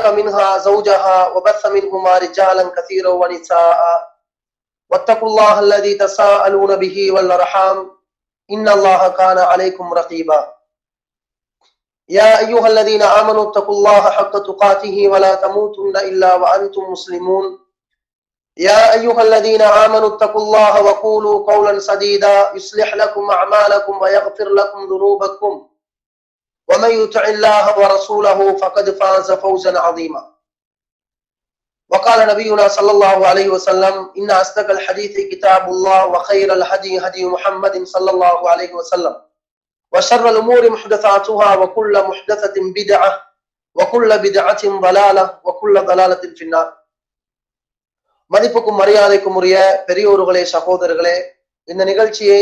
خلق منها زوجها وبث منهما رجالا كثيرا ونساء واتقوا الله الذي تساءلون به والارحام ان الله كان عليكم رقيبا يا ايها الذين امنوا اتقوا الله حق تقاته ولا تموتن الا وانتم مسلمون يا ايها الذين امنوا اتقوا الله وقولوا قولا سديدا يصلح لكم اعمالكم ويغفر لكم ذنوبكم ومن يطع الله ورسوله فقد فاز فوزا عظيما وقال نبينا صلى الله عليه وسلم ان اصدق الحديث كتاب الله وخير الهدي هدي محمد صلى الله عليه وسلم وشر الامور محدثاتها وكل محدثه بدعه وكل بدعه ضلاله وكل ضلاله في النار மதிப்புக்கும் மரியாதைக்கும் உரிய பெரியோர்களே சகோதரர்களே இந்த நிகழ்ச்சியை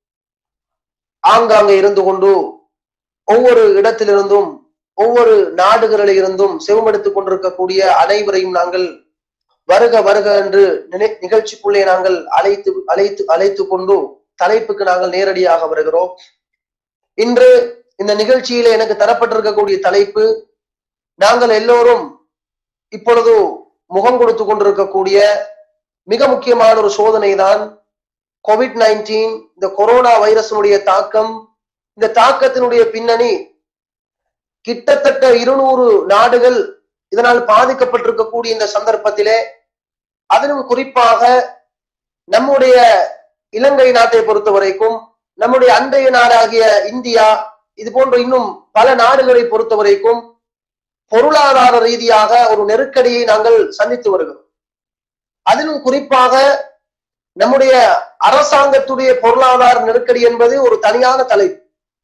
ஆங்காங்கே இருந்து கொண்டு ஒவ்வொரு இடத்திலிருந்தும் ஒவ்வொரு நாடுகளில் இருந்தும் செவமெடுத்துக் கொண்டிருக்கக்கூடிய அனைவரையும் நாங்கள் வருக வருக என்று நினை- நிகழ்ச்சிக்குள்ளே நாங்கள் அழைத்து அழைத்து அழைத்து கொண்டு தலைப்புக்கு நாங்கள் நேரடியாக வருகிறோம் இன்று இந்த நிகழ்ச்சியில எனக்கு தரப்பட்டிருக்கக்கூடிய தலைப்பு நாங்கள் எல்லோரும் இப்பொழுது முகம் கொடுத்து கொண்டிருக்கக்கூடிய மிக முக்கியமான ஒரு சோதனை தான் கோவிட் நைன்டீன் இந்த கொரோனா வைரஸினுடைய தாக்கம் இந்த தாக்கத்தினுடைய பின்னணி கிட்டத்தட்ட இருநூறு நாடுகள் இதனால் பாதிக்கப்பட்டிருக்கக்கூடிய இந்த சந்தர்ப்பத்திலே அதிலும் குறிப்பாக நம்முடைய இலங்கை நாட்டை பொறுத்த வரைக்கும் நம்முடைய அண்டைய நாடாகிய இந்தியா இது போன்ற இன்னும் பல நாடுகளை பொறுத்த வரைக்கும் பொருளாதார ரீதியாக ஒரு நெருக்கடியை நாங்கள் சந்தித்து வருகிறோம் அதிலும் குறிப்பாக நம்முடைய அரசாங்கத்துடைய பொருளாதார நெருக்கடி என்பது ஒரு தனியான தலைப்பு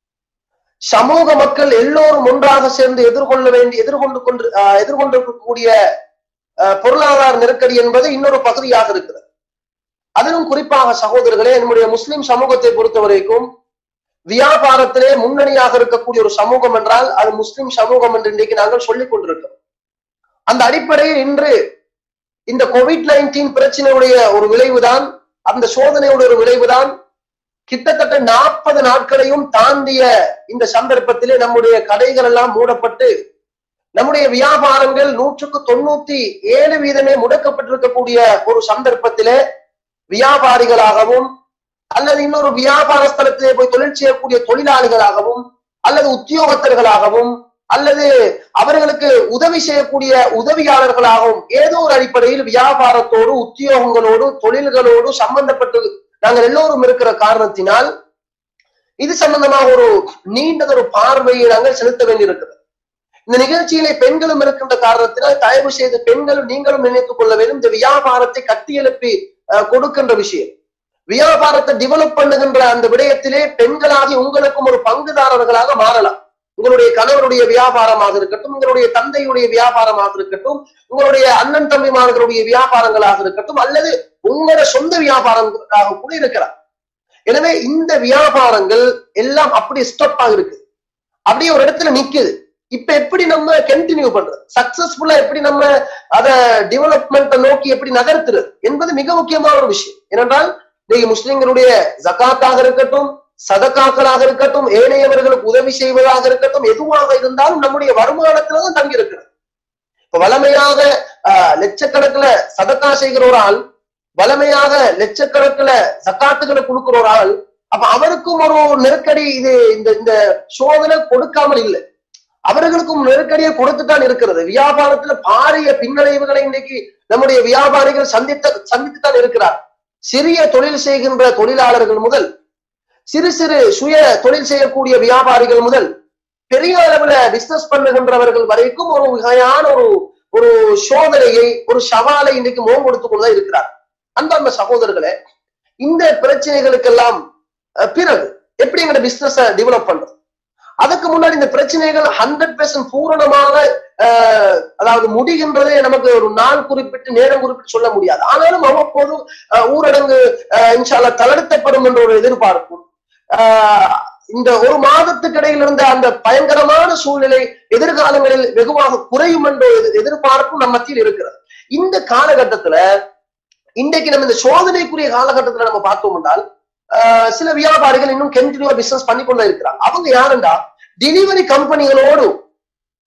சமூக மக்கள் எல்லோரும் ஒன்றாக சேர்ந்து எதிர்கொள்ள வேண்டிய எதிர்கொண்டு கொண்டு ஆஹ் எதிர்கொண்டிருக்கக்கூடிய ஆஹ் பொருளாதார நெருக்கடி என்பது இன்னொரு பகுதியாக இருக்கிறது அதிலும் குறிப்பாக சகோதரர்களே நம்முடைய முஸ்லிம் சமூகத்தை பொறுத்த வரைக்கும் வியாபாரத்திலே முன்னணியாக இருக்கக்கூடிய ஒரு சமூகம் என்றால் அது முஸ்லிம் சமூகம் என்று இன்றைக்கு நாங்கள் சொல்லிக் கொண்டிருக்கிறோம் அந்த அடிப்படையில் இன்று இந்த கோவிட் நைன்டீன் பிரச்சனையுடைய ஒரு விளைவுதான் அந்த சோதனையுடைய ஒரு விளைவுதான் கிட்டத்தட்ட நாற்பது நாட்களையும் தாண்டிய இந்த சந்தர்ப்பத்திலே நம்முடைய கடைகள் எல்லாம் மூடப்பட்டு நம்முடைய வியாபாரங்கள் நூற்றுக்கு தொண்ணூத்தி ஏழு வீதமே முடக்கப்பட்டிருக்கக்கூடிய ஒரு சந்தர்ப்பத்திலே வியாபாரிகளாகவும் அல்லது இன்னொரு வியாபார ஸ்தலத்திலே போய் தொழில் செய்யக்கூடிய தொழிலாளிகளாகவும் அல்லது உத்தியோகத்தர்களாகவும் அல்லது அவர்களுக்கு உதவி செய்யக்கூடிய உதவியாளர்களாகவும் ஏதோ ஒரு அடிப்படையில் வியாபாரத்தோடு உத்தியோகங்களோடு தொழில்களோடு சம்பந்தப்பட்டு நாங்கள் எல்லோரும் இருக்கிற காரணத்தினால் இது சம்பந்தமாக ஒரு நீண்டதொரு பார்வையை நாங்கள் செலுத்த வேண்டியிருக்கிறது இந்த நிகழ்ச்சியிலே பெண்களும் இருக்கின்ற காரணத்தினால் தயவு செய்து பெண்களும் நீங்களும் நினைத்துக் கொள்ள வேண்டும் இந்த வியாபாரத்தை கட்டியெழுப்பி அஹ், கொடுக்கின்ற விஷயம் வியாபாரத்தை டெவலப் பண்ணுகின்ற அந்த விடயத்திலே பெண்களாகி உங்களுக்கும் ஒரு பங்குதாரர்களாக மாறலாம் உங்களுடைய கணவருடைய வியாபாரமாக இருக்கட்டும் உங்களுடைய தந்தையுடைய வியாபாரமாக இருக்கட்டும் உங்களுடைய அண்ணன் தம்பிமார்களுடைய வியாபாரங்களாக இருக்கட்டும் அல்லது உங்களோட சொந்த வியாபாரங்களாக கூட இருக்கலாம் எனவே இந்த வியாபாரங்கள் எல்லாம் அப்படி ஸ்டப் இருக்கு அப்படியே ஒரு இடத்துல நிக்குது இப்ப எப்படி நம்ம கண்டினியூ பண்றது சக்சஸ்ஃபுல்லா எப்படி நம்ம அத டெவலப்மெண்ட் நோக்கி எப்படி நகர்த்துறது என்பது மிக முக்கியமான ஒரு விஷயம் ஏனென்றால் இன்னைக்கு முஸ்லிம்களுடைய ஜகாத்தாக இருக்கட்டும் சதக்காக்களாக இருக்கட்டும் ஏனையவர்களுக்கு உதவி செய்வதாக இருக்கட்டும் எதுவாக இருந்தாலும் நம்முடைய வருமானத்துல தான் தங்கி இருக்கிறது இப்ப வளமையாக ஆஹ், லட்சக்கணக்குல சதக்கா செய்கிற ஒரு ஆள் வளமையாக லட்சக்கணக்குல சக்காத்துகளை கொடுக்கிற ஒரு ஆள் அப்ப அவருக்கும் ஒரு நெருக்கடி இது இந்த இந்த சோதனை கொடுக்காமல் இல்லை அவர்களுக்கும் நெருக்கடியை கொடுத்துத்தான் இருக்கிறது வியாபாரத்துல பாரிய பின்னடைவுகளை இன்னைக்கு நம்முடைய வியாபாரிகள் சந்தித்த சந்தித்துத்தான் இருக்கிறார் சிறிய தொழில் செய்கின்ற தொழிலாளர்கள் முதல் சிறு சிறு சுய தொழில் செய்யக்கூடிய வியாபாரிகள் முதல் பெரிய அளவுல பிசினஸ் பண்ணுகின்றவர்கள் வரைக்கும் ஒரு வகையான ஒரு ஒரு சோதனையை ஒரு சவாலை இன்னைக்கு முகம் கொடுத்து கொண்டுதான் இருக்கிறார் அன்பார்ந்த சகோதரர்களே இந்த பிரச்சனைகளுக்கெல்லாம் அஹ், பிறகு எப்படி எங்க பிசினஸ் டெவலப் பண்றது அதுக்கு முன்னாடி இந்த பிரச்சனைகள் ஹண்ட்ரட் பெர்சன்ட் பூரணமாக அஹ், அதாவது முடிகின்றதே நமக்கு ஒரு நாள் குறிப்பிட்டு நேரம் குறிப்பிட்டு சொல்ல முடியாது ஆனாலும் அவ்வப்போது அஹ், ஊரடங்கு அஹ், இன்ஷால்லா தளர்த்தப்படும் என்ற ஒரு எதிர்பார்ப்பும் ஆஹ், இந்த ஒரு மாதத்துக்கு இடையில் இருந்த அந்த பயங்கரமான சூழ்நிலை எதிர்காலங்களில் வெகுவாக குறையும் என்ற ஒரு எதிர்- எதிர்பார்ப்பும் நம்ம மத்தியில் இருக்கிறது இந்த காலகட்டத்துல இன்றைக்கு நம்ம இந்த சோதனைக்குரிய காலகட்டத்துல நம்ம பார்த்தோம் என்றால் ஆஹ், சில வியாபாரிகள் இன்னும் கண்டினியூவா பிசினஸ் பண்ணி கொண்டு இருக்கிறாங்க அவங்க யாருண்டா டெலிவரி கம்பெனிகளோடு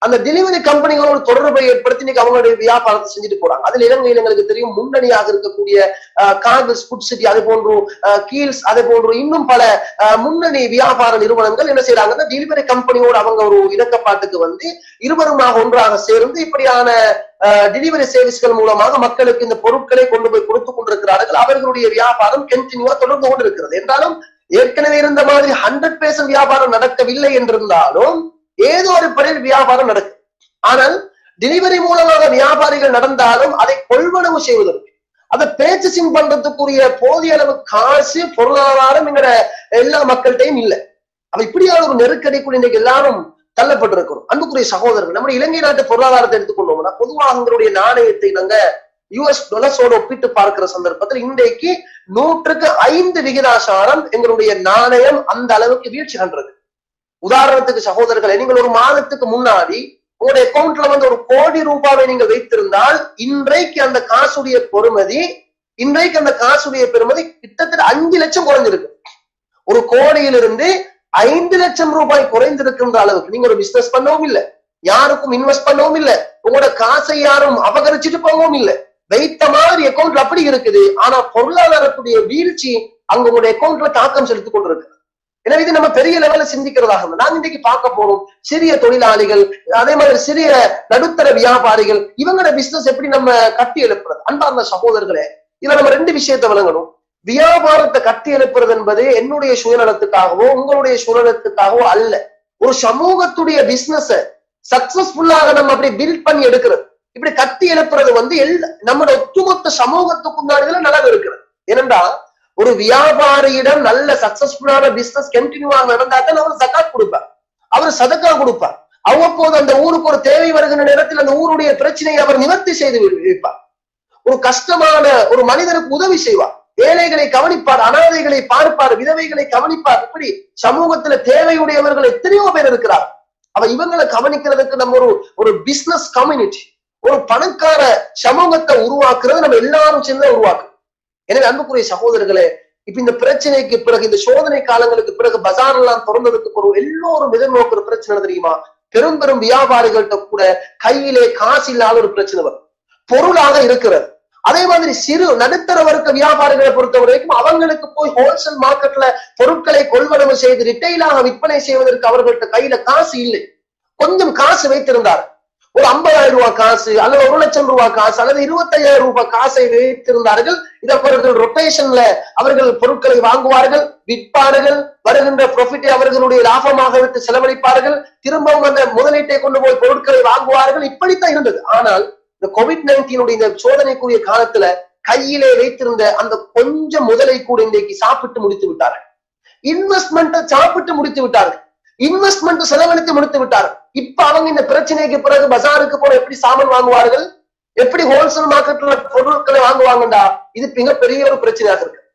அந்த டெலிவரி கம்பெனிகளோட தொடர்பை ஏற்படுத்தி இன்னைக்கு அவங்களுடைய வியாபாரத்தை செஞ்சுட்டு போறாங்க அதுல இலங்கையில் எங்களுக்கு தெரியும் முன்னணியாக இருக்கக்கூடிய காங்கிரஸ் ஃபுட் சிட்டி அது போன்று கீல்ஸ் அது போன்று இன்னும் பல அஹ், முன்னணி வியாபார நிறுவனங்கள் என்ன செய்யறாங்கன்னா டெலிவரி கம்பெனியோட அவங்க ஒரு இணக்கப்பாட்டுக்கு வந்து இருவருமாக ஒன்றாக சேர்ந்து இப்படியான டெலிவரி சர்வீஸ்கள் மூலமாக மக்களுக்கு இந்த பொருட்களை கொண்டு போய் கொடுத்து கொண்டிருக்கிறார்கள் அவர்களுடைய வியாபாரம் கண்டினியூவா தொடர்ந்து கொண்டிருக்கிறது என்றாலும் ஏற்கனவே இருந்த மாதிரி ஹண்ட்ரட் பேர்சன்ட் வியாபாரம் நடக்கவில்லை என்றிருந்தாலும் ஏதோ ஒரு படையில் வியாபாரம் நடக்கும் ஆனால் டெலிவரி மூலமாக வியாபாரிகள் நடந்தாலும் அதை கொள்வனவு செய்வதற்கு அதை பேச்சசிங் பண்றதுக்குரிய போதிய அளவு காசு பொருளாதாரம் எங்கட எல்லா மக்கள்கிட்டையும் இல்லை அப்ப இப்படியான ஒரு நெருக்கடிக்குள் இன்னைக்கு எல்லாரும் தள்ளப்பட்டிருக்கிறோம் அன்புக்குரிய சகோதரர்கள் நம்ம இலங்கை நாட்டு பொருளாதாரத்தை எடுத்துக்கொண்டோம்னா பொதுவாக எங்களுடைய நாணயத்தை நாங்க யுஎஸ் டொலர்ஸோட ஒப்பிட்டு பார்க்கிற சந்தர்ப்பத்தில் இன்றைக்கு நூற்றுக்கு ஐந்து விகிதாசாரம் எங்களுடைய நாணயம் அந்த அளவுக்கு வீழ்ச்சி கண்டது உதாரணத்துக்கு சகோதரர்களை நீங்கள் ஒரு மாதத்துக்கு முன்னாடி உங்களுடைய அக்கௌண்ட்ல வந்து ஒரு கோடி ரூபாவை நீங்கள் வைத்திருந்தால் இன்றைக்கு அந்த காசுடைய பொறுமதி இன்றைக்கு அந்த காசுடைய பெறுமதி கிட்டத்தட்ட அஞ்சு லட்சம் குறைஞ்சிருக்கு ஒரு கோடியிலிருந்து ஐந்து லட்சம் ரூபாய் குறைந்திருக்கின்ற அளவுக்கு நீங்க ஒரு பிசினஸ் பண்ணவும் இல்லை யாருக்கும் இன்வெஸ்ட் பண்ணவும் இல்லை உங்களோட காசை யாரும் அபகரிச்சுட்டு போகவும் இல்லை வைத்த மாதிரி அக்கௌண்ட்ல அப்படி இருக்குது ஆனா பொருளாதாரத்துடைய வீழ்ச்சி அங்க உங்களுடைய அக்கௌண்ட்ல தாக்கம் செலுத்திக் கொண்டிருக்கு எனவே இது நம்ம பெரிய லெவல்ல சிந்திக்கிறதாக இருந்தா நாங்க இன்னைக்கு பார்க்க போறோம் சிறிய தொழிலாளிகள் அதே மாதிரி சிறிய நடுத்தர வியாபாரிகள் இவங்களோட பிசினஸ் எப்படி நம்ம கட்டி எழுப்புறது அன்பார்ந்த சகோதரர்களே இதுல நம்ம ரெண்டு விஷயத்தை விளங்கணும் வியாபாரத்தை கட்டி எழுப்புறது என்பது என்னுடைய சுயநலத்துக்காகவோ உங்களுடைய சுயநலத்துக்காகவோ அல்ல ஒரு சமூகத்துடைய பிசினஸ சக்சஸ்ஃபுல்லாக நம்ம அப்படி பில்ட் பண்ணி எடுக்கிறது இப்படி கட்டி எழுப்புறது வந்து எல்லா நம்மளோட ஒட்டுமொத்த சமூகத்துக்குண்டானதுல நலவு இருக்கிறது ஏனென்றா ஒரு வியாபாரியிடம் நல்ல சக்சஸ்ஃபுல்லான பிசினஸ் கண்டினியூவா நடந்தா தான் அவர் சக்காத் கொடுப்பார் அவர் சதக்கா கொடுப்பார் அவ்வப்போது அந்த ஊருக்கு ஒரு தேவை வருகின்ற நேரத்தில் அந்த ஊருடைய பிரச்சனையை அவர் நிவர்த்தி செய்து வைப்பார் ஒரு கஷ்டமான ஒரு மனிதனுக்கு உதவி செய்வார் ஏழைகளை கவனிப்பார் அனாதைகளை பார்ப்பார் விதவைகளை கவனிப்பார் இப்படி சமூகத்துல தேவையுடையவர்கள் எத்தனையோ பேர் இருக்கிறார் அவ இவங்களை கவனிக்கிறதுக்கு நம்ம ஒரு ஒரு பிசினஸ் கம்யூனிட்டி ஒரு பணக்கார சமூகத்தை உருவாக்குறது நம்ம எல்லாரும் சேர்ந்து உருவாக்கு எனவே அன்புக்குரிய சகோதரர்களே இப்ப இந்த பிரச்சனைக்கு பிறகு இந்த சோதனை காலங்களுக்கு பிறகு பஜார் எல்லாம் திறந்ததுக்கு பிறகு எல்லோரும் எதிர்நோக்குற பிரச்சனை என்ன தெரியுமா பெரும் பெரும் வியாபாரிகள்கிட்ட கூட கையிலே காசு இல்லாத ஒரு பிரச்சனை வரும் பொருளாக இருக்கிறது அதே மாதிரி சிறு நடுத்தர வர்க்க வியாபாரிகளை பொறுத்த வரைக்கும் அவங்களுக்கு போய் ஹோல்சேல் மார்க்கெட்ல பொருட்களை கொள்வனவு செய்து ரிட்டைலாக விற்பனை செய்வதற்கு அவர்கள்ட்ட கையில காசு இல்லை கொஞ்சம் காசு வைத்திருந்தார் ஒரு ஐம்பதாயிரம் ரூபாய் காசு அல்லது ஒரு லட்சம் ரூபாய் காசு அல்லது இருபத்தையாயிரம் ரூபாய் காசை வைத்திருந்தார்கள் இதை அவர்கள் ரொட்டேஷன்ல அவர்கள் பொருட்களை வாங்குவார்கள் விற்பார்கள் வருகின்ற ப்ராஃபிட்டை அவர்களுடைய லாபமாக வைத்து செலவழிப்பார்கள் திரும்பவும் அந்த முதலீட்டை கொண்டு போய் பொருட்களை வாங்குவார்கள் இப்படித்தான் இருந்தது ஆனால் இந்த கோவிட் நைன்டீனுடைய இந்த சோதனைக்குரிய காலத்துல கையிலே வைத்திருந்த அந்த கொஞ்சம் முதலை கூட இன்றைக்கு சாப்பிட்டு முடித்து விட்டார்கள் இன்வெஸ்ட்மெண்ட்டை சாப்பிட்டு முடித்து விட்டார்கள் இன்வெஸ்ட்மெண்ட் செலவழித்து முடித்து விட்டார்கள் இப்ப அவங்க இந்த பிரச்சனைக்கு பிறகு பஜாருக்கு போன எப்படி சாமான் வாங்குவார்கள் எப்படி ஹோல்சேல் மார்க்கெட்ல பொருட்களை வாங்குவாங்கடா இது மிகப்பெரிய ஒரு பிரச்சனையாக இருக்கு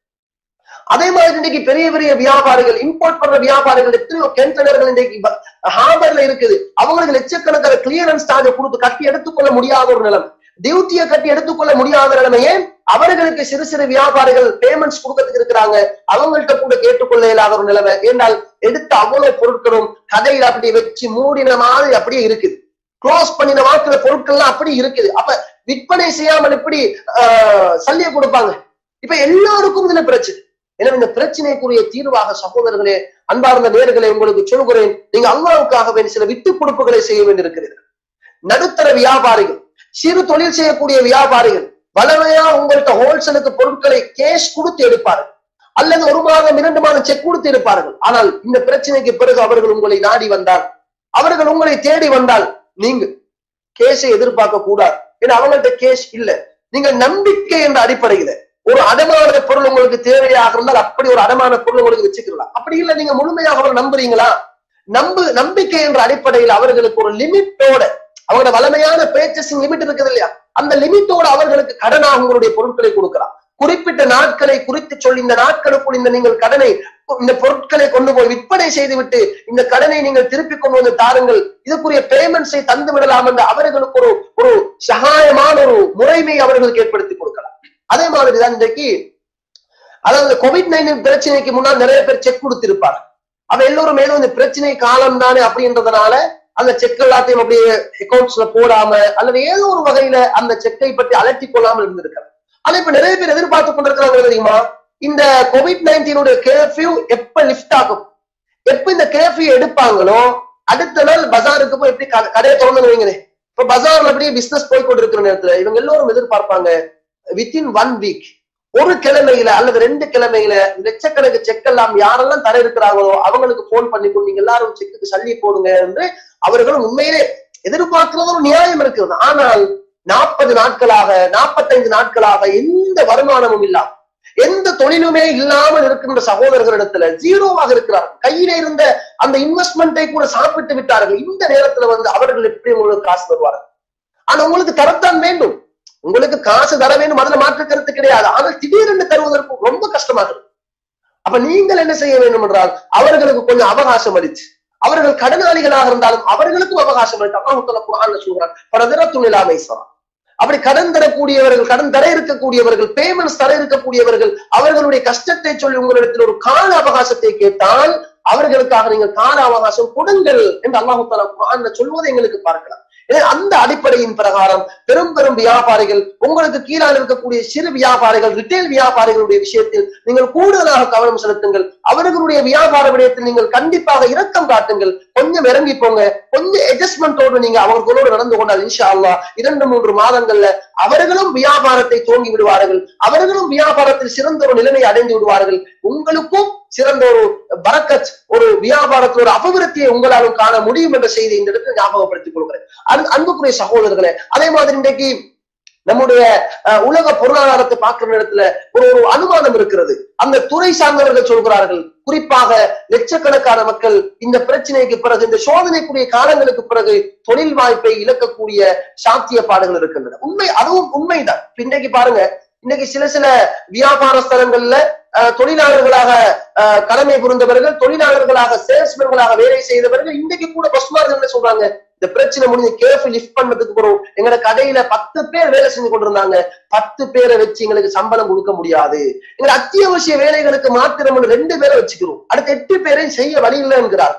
அதே மாதிரி இன்னைக்கு பெரிய பெரிய வியாபாரிகள் இம்போர்ட் பண்ற வியாபாரிகள் எத்தனையோ கண்டெய்னர்கள் இன்னைக்கு ஹார்பர்ல இருக்குது அவங்களுக்கு லட்சக்கணக்கான கிளியரன்ஸ் சார்ஜ் கொடுத்து கட்டி எடுத்துக்கொள்ள முடியாத ஒரு நிலைமை டியூட்டியை கட்டி எடுத்துக்கொள்ள முடியாத நிலைமை ஏன் அவர்களுக்கு சிறு சிறு வியாபாரிகள் பேமெண்ட்ஸ் கொடுக்கறதுக்கு இருக்கிறாங்க அவங்கள்ட்ட கூட கேட்டுக்கொள்ள இல்லாத ஒரு நிலைமை ஏனால் எடுத்த அவ்வளவு பொருட்களும் கதையில அப்படி வச்சு மூடின மாதிரி அப்படியே இருக்குது க்ளோஸ் பண்ணின வாக்குல பொருட்கள்லாம் அப்படி இருக்குது அப்ப விற்பனை செய்யாமல் எப்படி ஆஹ் சல்லிய கொடுப்பாங்க இப்ப எல்லாருக்கும் இதுல பிரச்சனை எனவே இந்த பிரச்சனைக்குரிய தீர்வாக சகோதரர்களே அன்பார்ந்த நேர்களை உங்களுக்கு சொல்கிறேன் நீங்க அல்லாவுக்காக வேண்டிய சில விட்டு கொடுப்புகளை செய்ய வேண்டியிருக்கிறீர்கள் நடுத்தர வியாபாரிகள் சிறு தொழில் செய்யக்கூடிய வியாபாரிகள் வளமையா உங்கள்கிட்ட ஹோல்சேலுக்கு பொருட்களை கேஷ் கொடுத்து எடுப்பார்கள் அல்லது ஒரு மாதம் இரண்டு மாதம் செக் கொடுத்து எடுப்பார்கள் ஆனால் இந்த பிரச்சனைக்கு பிறகு அவர்கள் உங்களை நாடி வந்தால் அவர்கள் உங்களை தேடி வந்தால் நீங்க கேஸை எதிர்பார்க்க கூடாது ஏன்னா அவங்கள்ட்ட கேஸ் இல்ல நீங்க நம்பிக்கை என்ற அடிப்படையில ஒரு அடமான பொருள் உங்களுக்கு தேவையாக இருந்தால் அப்படி ஒரு அடமான பொருள் உங்களுக்கு வச்சுக்கலாம் அப்படி இல்ல நீங்க முழுமையாக அவர் நம்புறீங்களா நம்பு நம்பிக்கை என்ற அடிப்படையில் அவர்களுக்கு ஒரு லிமிட்டோட அவங்களோட வளமையான பேச்சஸிங் லிமிட் இருக்குது இல்லையா அந்த லிமிட்டோட அவர்களுக்கு கடனாக உங்களுடைய பொருட்களை கொடுக்கலாம் குறிப்பிட்ட நாட்களை குறித்து சொல்லி இந்த நாட்களுக்குள் இந்த நீங்கள் கடனை இந்த பொருட்களை கொண்டு போய் விற்பனை செய்துவிட்டு இந்த கடனை நீங்கள் திருப்பி கொண்டு வந்து தாருங்கள் இதுக்குரிய பேமெண்ட்ஸை தந்து விடலாம் என்று அவர்களுக்கு ஒரு ஒரு சகாயமான ஒரு முறைமை அவர்களுக்கு ஏற்படுத்தி கொடுக்கலாம் அதே மாதிரிதான் இன்றைக்கு அதாவது கோவிட் நைன்டீன் பிரச்சனைக்கு முன்னால் நிறைய பேர் செக் கொடுத்திருப்பார் அவ எல்லோரும் ஏதோ இந்த பிரச்சனை காலம் தானே அப்படின்றதுனால அந்த செக் எல்லாத்தையும் அப்படியே அக்கௌண்ட்ஸ்ல போடாம அல்லது ஏதோ ஒரு வகையில அந்த செக்கை பற்றி அலட்டி கொள்ளாமல் இருந்திருக்கிறார் ஆனா இப்ப நிறைய பேர் எதிர்பார்த்து கொண்டிருக்கிறாங்க தெரியுமா இந்த கோவிட் நைன்டீனுடைய கேர்ஃபியூ எப்ப லிஃப்ட் ஆகும் எப்ப இந்த கேர்ஃபியூ எடுப்பாங்களோ அடுத்த நாள் பஜாருக்கு போய் எப்படி கடை- கடையை திறந்து வைங்களே இப்ப பஜார்ல அப்படியே பிசினஸ் போய் கொண்டிருக்கிற நேரத்துல இவங்க எல்லோரும் எதிர்பார்ப்பாங்க வித்தின் ஒன் வீக் ஒரு கிழமையில அல்லது ரெண்டு கிழமையில லட்சக்கணக்கு செக் எல்லாம் யாரெல்லாம் தர இருக்கிறாங்களோ அவங்களுக்கு போன் பண்ணி கொண்டு நீங்க எல்லாரும் செக்குக்கு சல்லி போடுங்க என்று அவர்களும் உண்மையிலே எதிர்பார்க்கிறது ஒரு நியாயம் இருக்கிறது ஆனால் நாற்பது நாட்களாக நாற்பத்தைந்து நாட்களாக எந்த வருமானமும் இல்லாம எந்த தொழிலுமே இல்லாமல் இருக்கின்ற சகோதரர்களிடத்துல ஜீரோவாக இருக்கிறார்கள் கையில இருந்த அந்த இன்வெஸ்ட்மெண்ட்டை கூட சாப்பிட்டு விட்டார்கள் இந்த நேரத்துல வந்து அவர்கள் எப்படி உங்களுக்கு காசு தருவார்கள் ஆனா உங்களுக்கு தரத்தான் வேண்டும் உங்களுக்கு காசு தர வேண்டும் அதுல மாற்று கருத்து கிடையாது ஆனால் திடீரென்று தருவதற்கு ரொம்ப கஷ்டமாக இருக்கும் அப்ப நீங்கள் என்ன செய்ய வேண்டும் என்றால் அவர்களுக்கு கொஞ்சம் அவகாசம் அளித்து அவர்கள் கடனாளிகளாக இருந்தாலும் அவர்களுக்கும் அவகாசம் அளித்து அல்லாஹ் குரான் சொல்கிறான் பரதரத்து நிலாமை அப்படி கடன் தரக்கூடியவர்கள் கடன் தர இருக்கக்கூடியவர்கள் பேமெண்ட்ஸ் தர இருக்கக்கூடியவர்கள் அவர்களுடைய கஷ்டத்தை சொல்லி உங்களிடத்தில் ஒரு கால அவகாசத்தை கேட்டால் அவர்களுக்காக நீங்கள் கால அவகாசம் கொடுங்கள் என்று அல்லாஹு தாலா குரான்ல சொல்வதை எங்களுக்கு பார்க்கலாம் எனவே அந்த அடிப்படையின் பிரகாரம் பெரும் பெரும் வியாபாரிகள் உங்களுக்கு கீழால் இருக்கக்கூடிய சிறு வியாபாரிகள் ரிட்டைல் வியாபாரிகளுடைய விஷயத்தில் நீங்கள் கூடுதலாக கவனம் செலுத்துங்கள் அவர்களுடைய வியாபார விடயத்தில் நீங்கள் கண்டிப்பாக இரக்கம் காட்டுங்கள் கொஞ்சம் இறங்கி போங்க கொஞ்சம் அட்ஜஸ்ட்மெண்டோடு நீங்க அவர்களோடு நடந்து கொண்டால் இன்ஷா அல்லாஹ் இரண்டு மூன்று மாதங்கள்ல அவர்களும் வியாபாரத்தை துவங்கி விடுவார்கள் அவர்களும் வியாபாரத்தில் சிறந்த ஒரு நிலைமை அடைந்து விடுவார்கள் உங்களுக்கும் சிறந்த ஒரு பரக்கத் ஒரு வியாபாரத்தில் ஒரு அபிவிருத்தியை உங்களாலும் காண முடியும் என்ற செய்தி இந்த இடத்துல ஞாபகப்படுத்திக் கொள்கிறேன் அன்பு- அன்புக்குரிய சகோதரர்களே அதே மாதிரி இன்றைக்கு நம்முடைய அஹ், உலக பொருளாதாரத்தை பார்க்கிற நேரத்துல ஒரு ஒரு அனுமானம் இருக்கிறது அந்த துறை சார்ந்தவர்கள் சொல்கிறார்கள் குறிப்பாக லட்சக்கணக்கான மக்கள் இந்த பிரச்சனைக்கு பிறகு இந்த சோதனைக்குரிய காலங்களுக்கு பிறகு தொழில் வாய்ப்பை இழக்கக்கூடிய சாத்தியப்பாடுகள் இருக்கின்றன உண்மை அதுவும் உண்மைதான் இப்ப இன்றைக்கு பாருங்க இன்னைக்கு சில சில வியாபார ஸ்தலங்கள்ல அஹ், தொழிலாளர்களாக அஹ், கடமை புரிந்தவர்கள் தொழிலாளர்களாக சேல்ஸ்மேன்களாக வேலை செய்தவர்கள் இன்றைக்கு கூட பஸ்மார்கள் என்ன சொல்றாங்க இந்த பிரச்சனை முடிஞ்சு கேஃப் லிஃப்ட் பண்ணதுக்கு அப்புறம் எங்களோட கடையில பத்து பேர் வேலை செஞ்சு கொண்டிருந்தாங்க பத்து பேரை வச்சு எங்களுக்கு சம்பளம் கொடுக்க முடியாது எங்க அத்தியாவசிய வேலைகளுக்கு மாத்திரம் ரெண்டு பேரை வச்சுக்கிறோம் அடுத்த எட்டு பேரையும் செய்ய வழி இல்லை என்கிறார்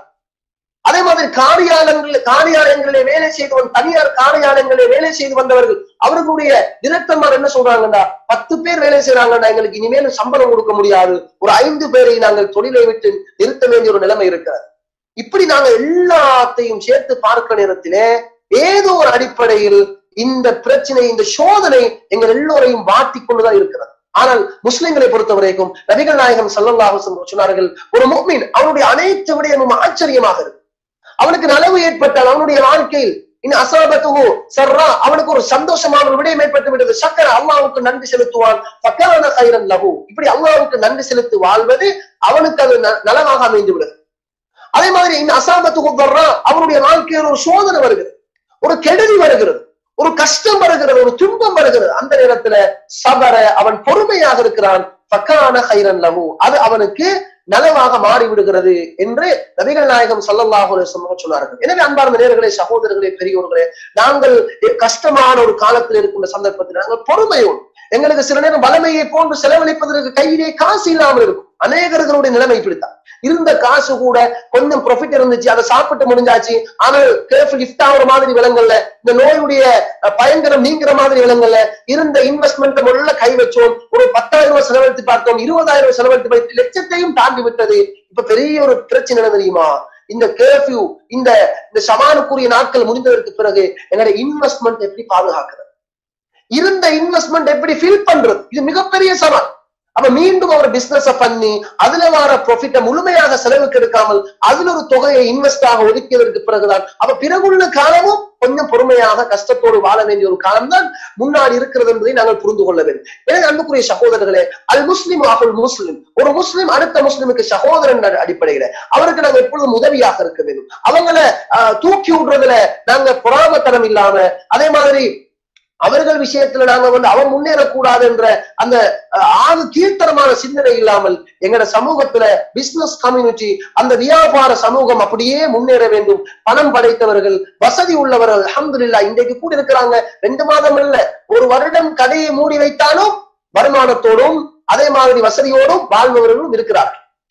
அதே மாதிரி காரியாலயங்கள் காரியாலயங்களிலே வேலை செய்து வந்த தனியார் காரியாலயங்களிலே வேலை செய்து வந்தவர்கள் அவர்களுடைய டிரெக்டர்மார் என்ன சொல்றாங்கடா பத்து பேர் வேலை செய்யறாங்கடா எங்களுக்கு இனிமேல் சம்பளம் கொடுக்க முடியாது ஒரு ஐந்து பேரை நாங்கள் தொழிலை விட்டு நிறுத்த வேண்டிய ஒரு நிலைமை இருக்கிறது இப்படி நாங்க எல்லாத்தையும் சேர்த்து பார்க்கிற நேரத்திலே ஏதோ ஒரு அடிப்படையில் இந்த பிரச்சனை இந்த சோதனை எங்கள் எல்லோரையும் வாட்டி கொண்டுதான் இருக்கிறது ஆனால் முஸ்லிம்களை பொறுத்த வரைக்கும் நபிகள் நாயகம் சல்லல்லாஹு சொன்னார்கள் ஒரு முக்மின் அவனுடைய அனைத்து விடயமும் ஆச்சரியமாக இருக்கு அவனுக்கு நலவு ஏற்பட்டால் அவனுடைய வாழ்க்கையில் இன்னும் அசாபத்துவோ சர்ரா அவனுக்கு ஒரு சந்தோஷமான ஒரு விடயம் ஏற்பட்டு விட்டது சக்கர அல்லாவுக்கு நன்றி செலுத்துவான் பக்கான கைரன் லகு இப்படி அல்லாவுக்கு நன்றி செலுத்தி வாழ்வது அவனுக்கு அது ந- நலமாக அமைந்து விடுது அதே மாதிரி இந்த அசாபத்துக்கு வர்றா அவனுடைய வாழ்க்கையில் ஒரு சோதனை வருகிறது ஒரு கெடுதி வருகிறது ஒரு கஷ்டம் வருகிறது ஒரு துன்பம் வருகிறது அந்த நேரத்துல சபர அவன் பொறுமையாக இருக்கிறான் பக்கான கைரன் லகு அது அவனுக்கு நலவாக மாறி விடுகிறது என்று நபிகள் நாயகம் ஸல்லல்லாஹு அலைஹி வஸல்லம் சொன்னார்கள் எனவே அன்பார்ந்த நேர்களே சகோதரர்களே பெரியோர்களே நாங்கள் கஷ்டமான ஒரு காலத்தில் இருக்கின்ற சந்தர்ப்பத்தில் நாங்கள் பொறுமையோடு எங்களுக்கு சில நேரம் வளமையை போன்று செலவழிப்பதற்கு கையிலே காசு இல்லாமல் இருக்கும் அநேகர்களுடைய நிலைமை இப்படித்தான் இருந்த காசு கூட கொஞ்சம் ப்ராஃபிட் இருந்துச்சு அதை சாப்பிட்டு முடிஞ்சாச்சு ஆனால் கேஃப் லிஃப்ட் ஆகுற மாதிரி விலங்கல்ல இந்த நோயுடைய அஹ், பயங்கரம் நீங்கிற மாதிரி விலங்கல்ல இருந்த இன்வெஸ்ட்மெண்ட் முதல்ல கை வச்சோம் ஒரு பத்தாயிரம் ரூபாய் செலவழித்து பார்த்தோம் இருபதாயிரம் ரூபாய் செலவழித்து வைத்து லட்சத்தையும் தாண்டி விட்டது இப்ப பெரிய ஒரு பிரச்சனை என்ன தெரியுமா இந்த கேர்ஃபியூ இந்த இந்த சமானுக்குரிய நாட்கள் முடிந்ததற்கு பிறகு என்னோட இன்வெஸ்ட்மெண்ட் எப்படி பாதுகாக்கிறது இருந்த இன்வெஸ்ட்மெண்ட் எப்படி ஃபில் பண்றது இது மிகப்பெரிய சவால் அப்ப மீண்டும் அவர் பிசினஸ் பண்ணி அதுல வர ப்ராஃபிட்டை முழுமையாக செலவுக்கு எடுக்காமல் அதுல ஒரு தொகையை இன்வெஸ்ட் ஆக ஒதுக்கியதற்கு பிறகுதான் அப்ப பிறகுள்ள காலமும் கொஞ்சம் பொறுமையாக கஷ்டத்தோடு வாழ வேண்டிய ஒரு காலம்தான் முன்னாடி இருக்கிறது என்பதை நாங்கள் புரிந்து கொள்ள வேண்டும் எனவே அன்புக்குரிய சகோதரர்களே அல் முஸ்லிம் ஆகுல் முஸ்லிம் ஒரு முஸ்லிம் அடுத்த முஸ்லிமுக்கு சகோதரன் என்ற அடிப்படையில அவருக்கு நாங்க எப்பொழுதும் உதவியாக இருக்க வேண்டும் அவங்கள ஆஹ், தூக்கி விடுறதுல நாங்க பொறாமத்தனம் இல்லாம அதே மாதிரி அவர்கள் விஷயத்துல நாங்க வந்து அவன் முன்னேறக்கூடாது என்ற அந்த அஹ், ஆகு கீழ்த்தரமான சிந்தனை இல்லாமல் எங்கட சமூகத்துல பிசினஸ் கம்யூனிட்டி அந்த வியாபார சமூகம் அப்படியே முன்னேற வேண்டும் பணம் படைத்தவர்கள் வசதி உள்ளவர்கள் அல்ஹம்துலில்லாஹ் இன்றைக்கு கூட இருக்கிறாங்க ரெண்டு மாதம் இல்ல ஒரு வருடம் கடையை மூடி வைத்தாலும் வருமானத்தோடும் அதே மாதிரி வசதியோடும் வாழ்பவர்களும் இருக்கிறார்கள்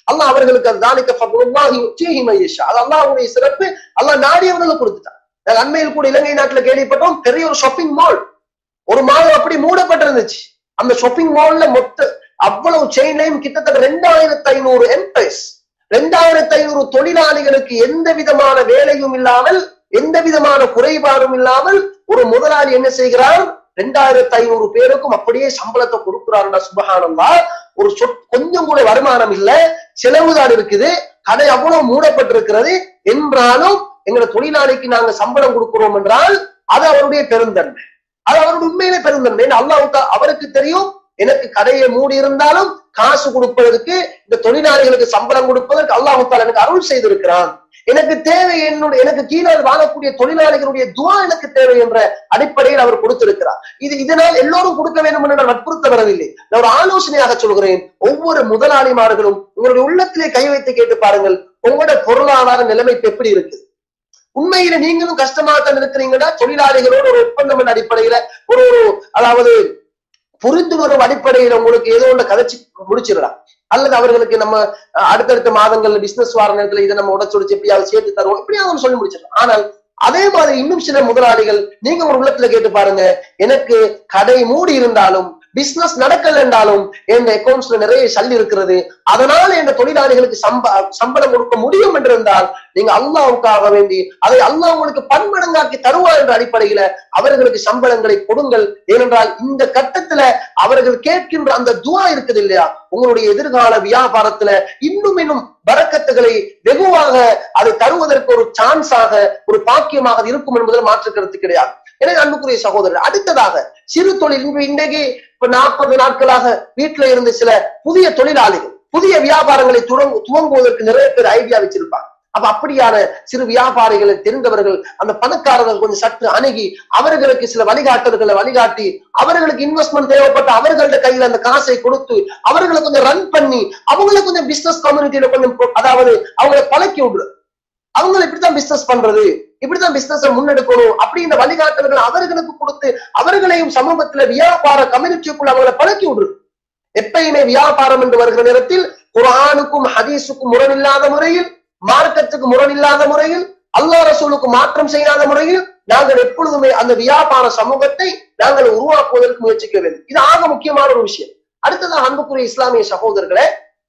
அல்லாஹ் அவர்களுக்கு அது தானிக்க ஃபதுல்லாஹி யுத்தீஹி மையஷா அது அல்லாஹ்வுடைய சிறப்பு அல்லாஹ் நாடியவர்களுக்கு கொடுத்துட்டான் நாங்க அண்மையில் கூட இலங்கை நாட்டுல கேள்விப்பட்டோம் பெரிய ஒரு ஷாப்பிங் மால் ஒரு மால் அப்படி மூடப்பட்டிருந்துச்சு அந்த ஷாப்பிங் மால்ல மொத்த அவ்வளவு செயின்லையும் கிட்டத்தட்ட ரெண்டாயிரத்தி ஐநூறு எம்ப்ளாய்ஸ் ரெண்டாயிரத்தி ஐநூறு தொழிலாளிகளுக்கு எந்த விதமான வேலையும் இல்லாமல் எந்த விதமான குறைபாடும் இல்லாமல் ஒரு முதலாளி என்ன செய்கிறார் ரெண்டாயிரத்தி ஐநூறு பேருக்கும் அப்படியே சம்பளத்தை கொடுக்கிறாருன்னா சுபகானந்தா ஒரு சொட் கொஞ்சம் கூட வருமானம் இல்ல செலவுதான் இருக்குது கடை அவ்வளவு மூடப்பட்டிருக்கிறது என்றாலும் எங்களை தொழிலாளிக்கு நாங்க சம்பளம் கொடுக்கிறோம் என்றால் அது அவருடைய பெருந்தன்மை அது அவருடைய உண்மையிலே பெருந்தன்மை ஏன்னா அல்லாஹ் அவருக்கு தெரியும் எனக்கு கடையை மூடி இருந்தாலும் காசு கொடுப்பதற்கு இந்த தொழிலாளிகளுக்கு சம்பளம் கொடுப்பதற்கு அல்லாஹு தாலா எனக்கு அருள் செய்திருக்கிறான் எனக்கு தேவை என்னுடைய எனக்கு கீழே வாழக்கூடிய தொழிலாளிகளுடைய துவா எனக்கு தேவை என்ற அடிப்படையில் அவர் கொடுத்திருக்கிறார் இது இதனால் எல்லோரும் கொடுக்க வேண்டும் என்று நான் வற்புறுத்த வரவில்லை நான் ஒரு ஆலோசனையாக சொல்கிறேன் ஒவ்வொரு முதலாளிமார்களும் உங்களுடைய உள்ளத்திலே கை வைத்து கேட்டு பாருங்கள் உங்களோட பொருளாதார நிலைமை இப்ப எப்படி இருக்குது உண்மையில நீங்களும் கஷ்டமாக தான் இருக்கிறீங்கன்னா தொழிலாளிகளோட ஒரு ஒப்பந்தம் என்ற அடிப்படையில ஒரு ஒரு அதாவது புரிந்துணர்வு அடிப்படையில உங்களுக்கு ஏதோ ஒன்று கதைச்சு முடிச்சிடலாம் அல்லது அவர்களுக்கு நம்ம அஹ், அடுத்தடுத்த மாதங்கள்ல பிசினஸ் வார நேரத்துல இதை நம்ம உடச்சுடிச்சு எப்படியாவது சேர்த்து தருவோம் எப்படியாவது சொல்லி முடிச்சிடலாம் ஆனால் அதே மாதிரி இன்னும் சில முதலாளிகள் நீங்க ஒரு உள்ளத்துல கேட்டு பாருங்க எனக்கு கடை மூடி இருந்தாலும் பிசினஸ் நடக்கல என்றாலும் என் அக்கௌண்ட்ஸ்ல நிறைய சல்லி இருக்கிறது அதனால என் தொழிலாளிகளுக்கு சம்ப சம்பளம் கொடுக்க முடியும் என்றிருந்தால் நீங்க அல்லாவுக்காக வேண்டி அதை அல்லாஹ் உங்களுக்கு பன்மடங்காக்கி தருவார் என்ற அடிப்படையில அவர்களுக்கு சம்பளங்களை கொடுங்கள் ஏனென்றால் இந்த கட்டத்துல அவர்கள் கேட்கின்ற அந்த துவா இருக்குது இல்லையா உங்களுடைய எதிர்கால வியாபாரத்துல இன்னும் இன்னும் பறக்கத்துகளை வெகுவாக அதை தருவதற்கு ஒரு சான்ஸாக ஒரு பாக்கியமாக அது இருக்கும் என்பதில் மாற்று கருத்து கிடையாது எனவே அன்புக்குரிய சகோதரர் அடுத்ததாக சிறு தொழில் இன்று இன்றைக்கு இப்ப நாற்பது நாட்களாக வீட்டுல இருந்து சில புதிய தொழிலாளிகள் புதிய வியாபாரங்களை துவங்கு துவங்குவதற்கு நிறைய பேர் ஐடியா வச்சிருப்பாங்க அப்ப அப்படியான சிறு வியாபாரிகளை தெரிந்தவர்கள் அந்த பணக்காரர்கள் கொஞ்சம் சற்று அணுகி அவர்களுக்கு சில வழிகாட்டல்களை வழிகாட்டி அவர்களுக்கு இன்வெஸ்ட்மெண்ட் தேவைப்பட்ட அவர்கள்ட்ட கையில அந்த காசை கொடுத்து அவர்களை கொஞ்சம் ரன் பண்ணி அவங்களை கொஞ்சம் பிசினஸ் கம்யூனிட்டியில கொஞ்சம் பொ- அதாவது அவங்களை பழக்கி விடுற அவங்களை இப்படித்தான் பிசினஸ் பண்றது இப்படித்தான் பிசினஸ் முன்னெடுக்கணும் அப்படின்ற வழிகாட்டல்கள் அவர்களுக்கு கொடுத்து அவர்களையும் சமூகத்துல வியாபார கம்யூனிட்டிக்குள்ள அவங்களை பழக்கி விடுறது எப்பயுமே வியாபாரம் என்று வருகிற நேரத்தில் குர்ஆனுக்கும் ஹதீஸுக்கும் முரணில்லாத முறையில் மார்க்கத்துக்கு முரணில்லாத முறையில் அல்லாஹ் ரசூலுக்கு மாற்றம் செய்யாத முறையில் நாங்கள் எப்பொழுதுமே அந்த வியாபார சமூகத்தை நாங்கள் உருவாக்குவதற்கு முயற்சிக்க வேண்டும் இது ஆக முக்கியமான ஒரு விஷயம் அடுத்ததாக அன்புக்குரிய இஸ்லாமிய சகோதரர்களே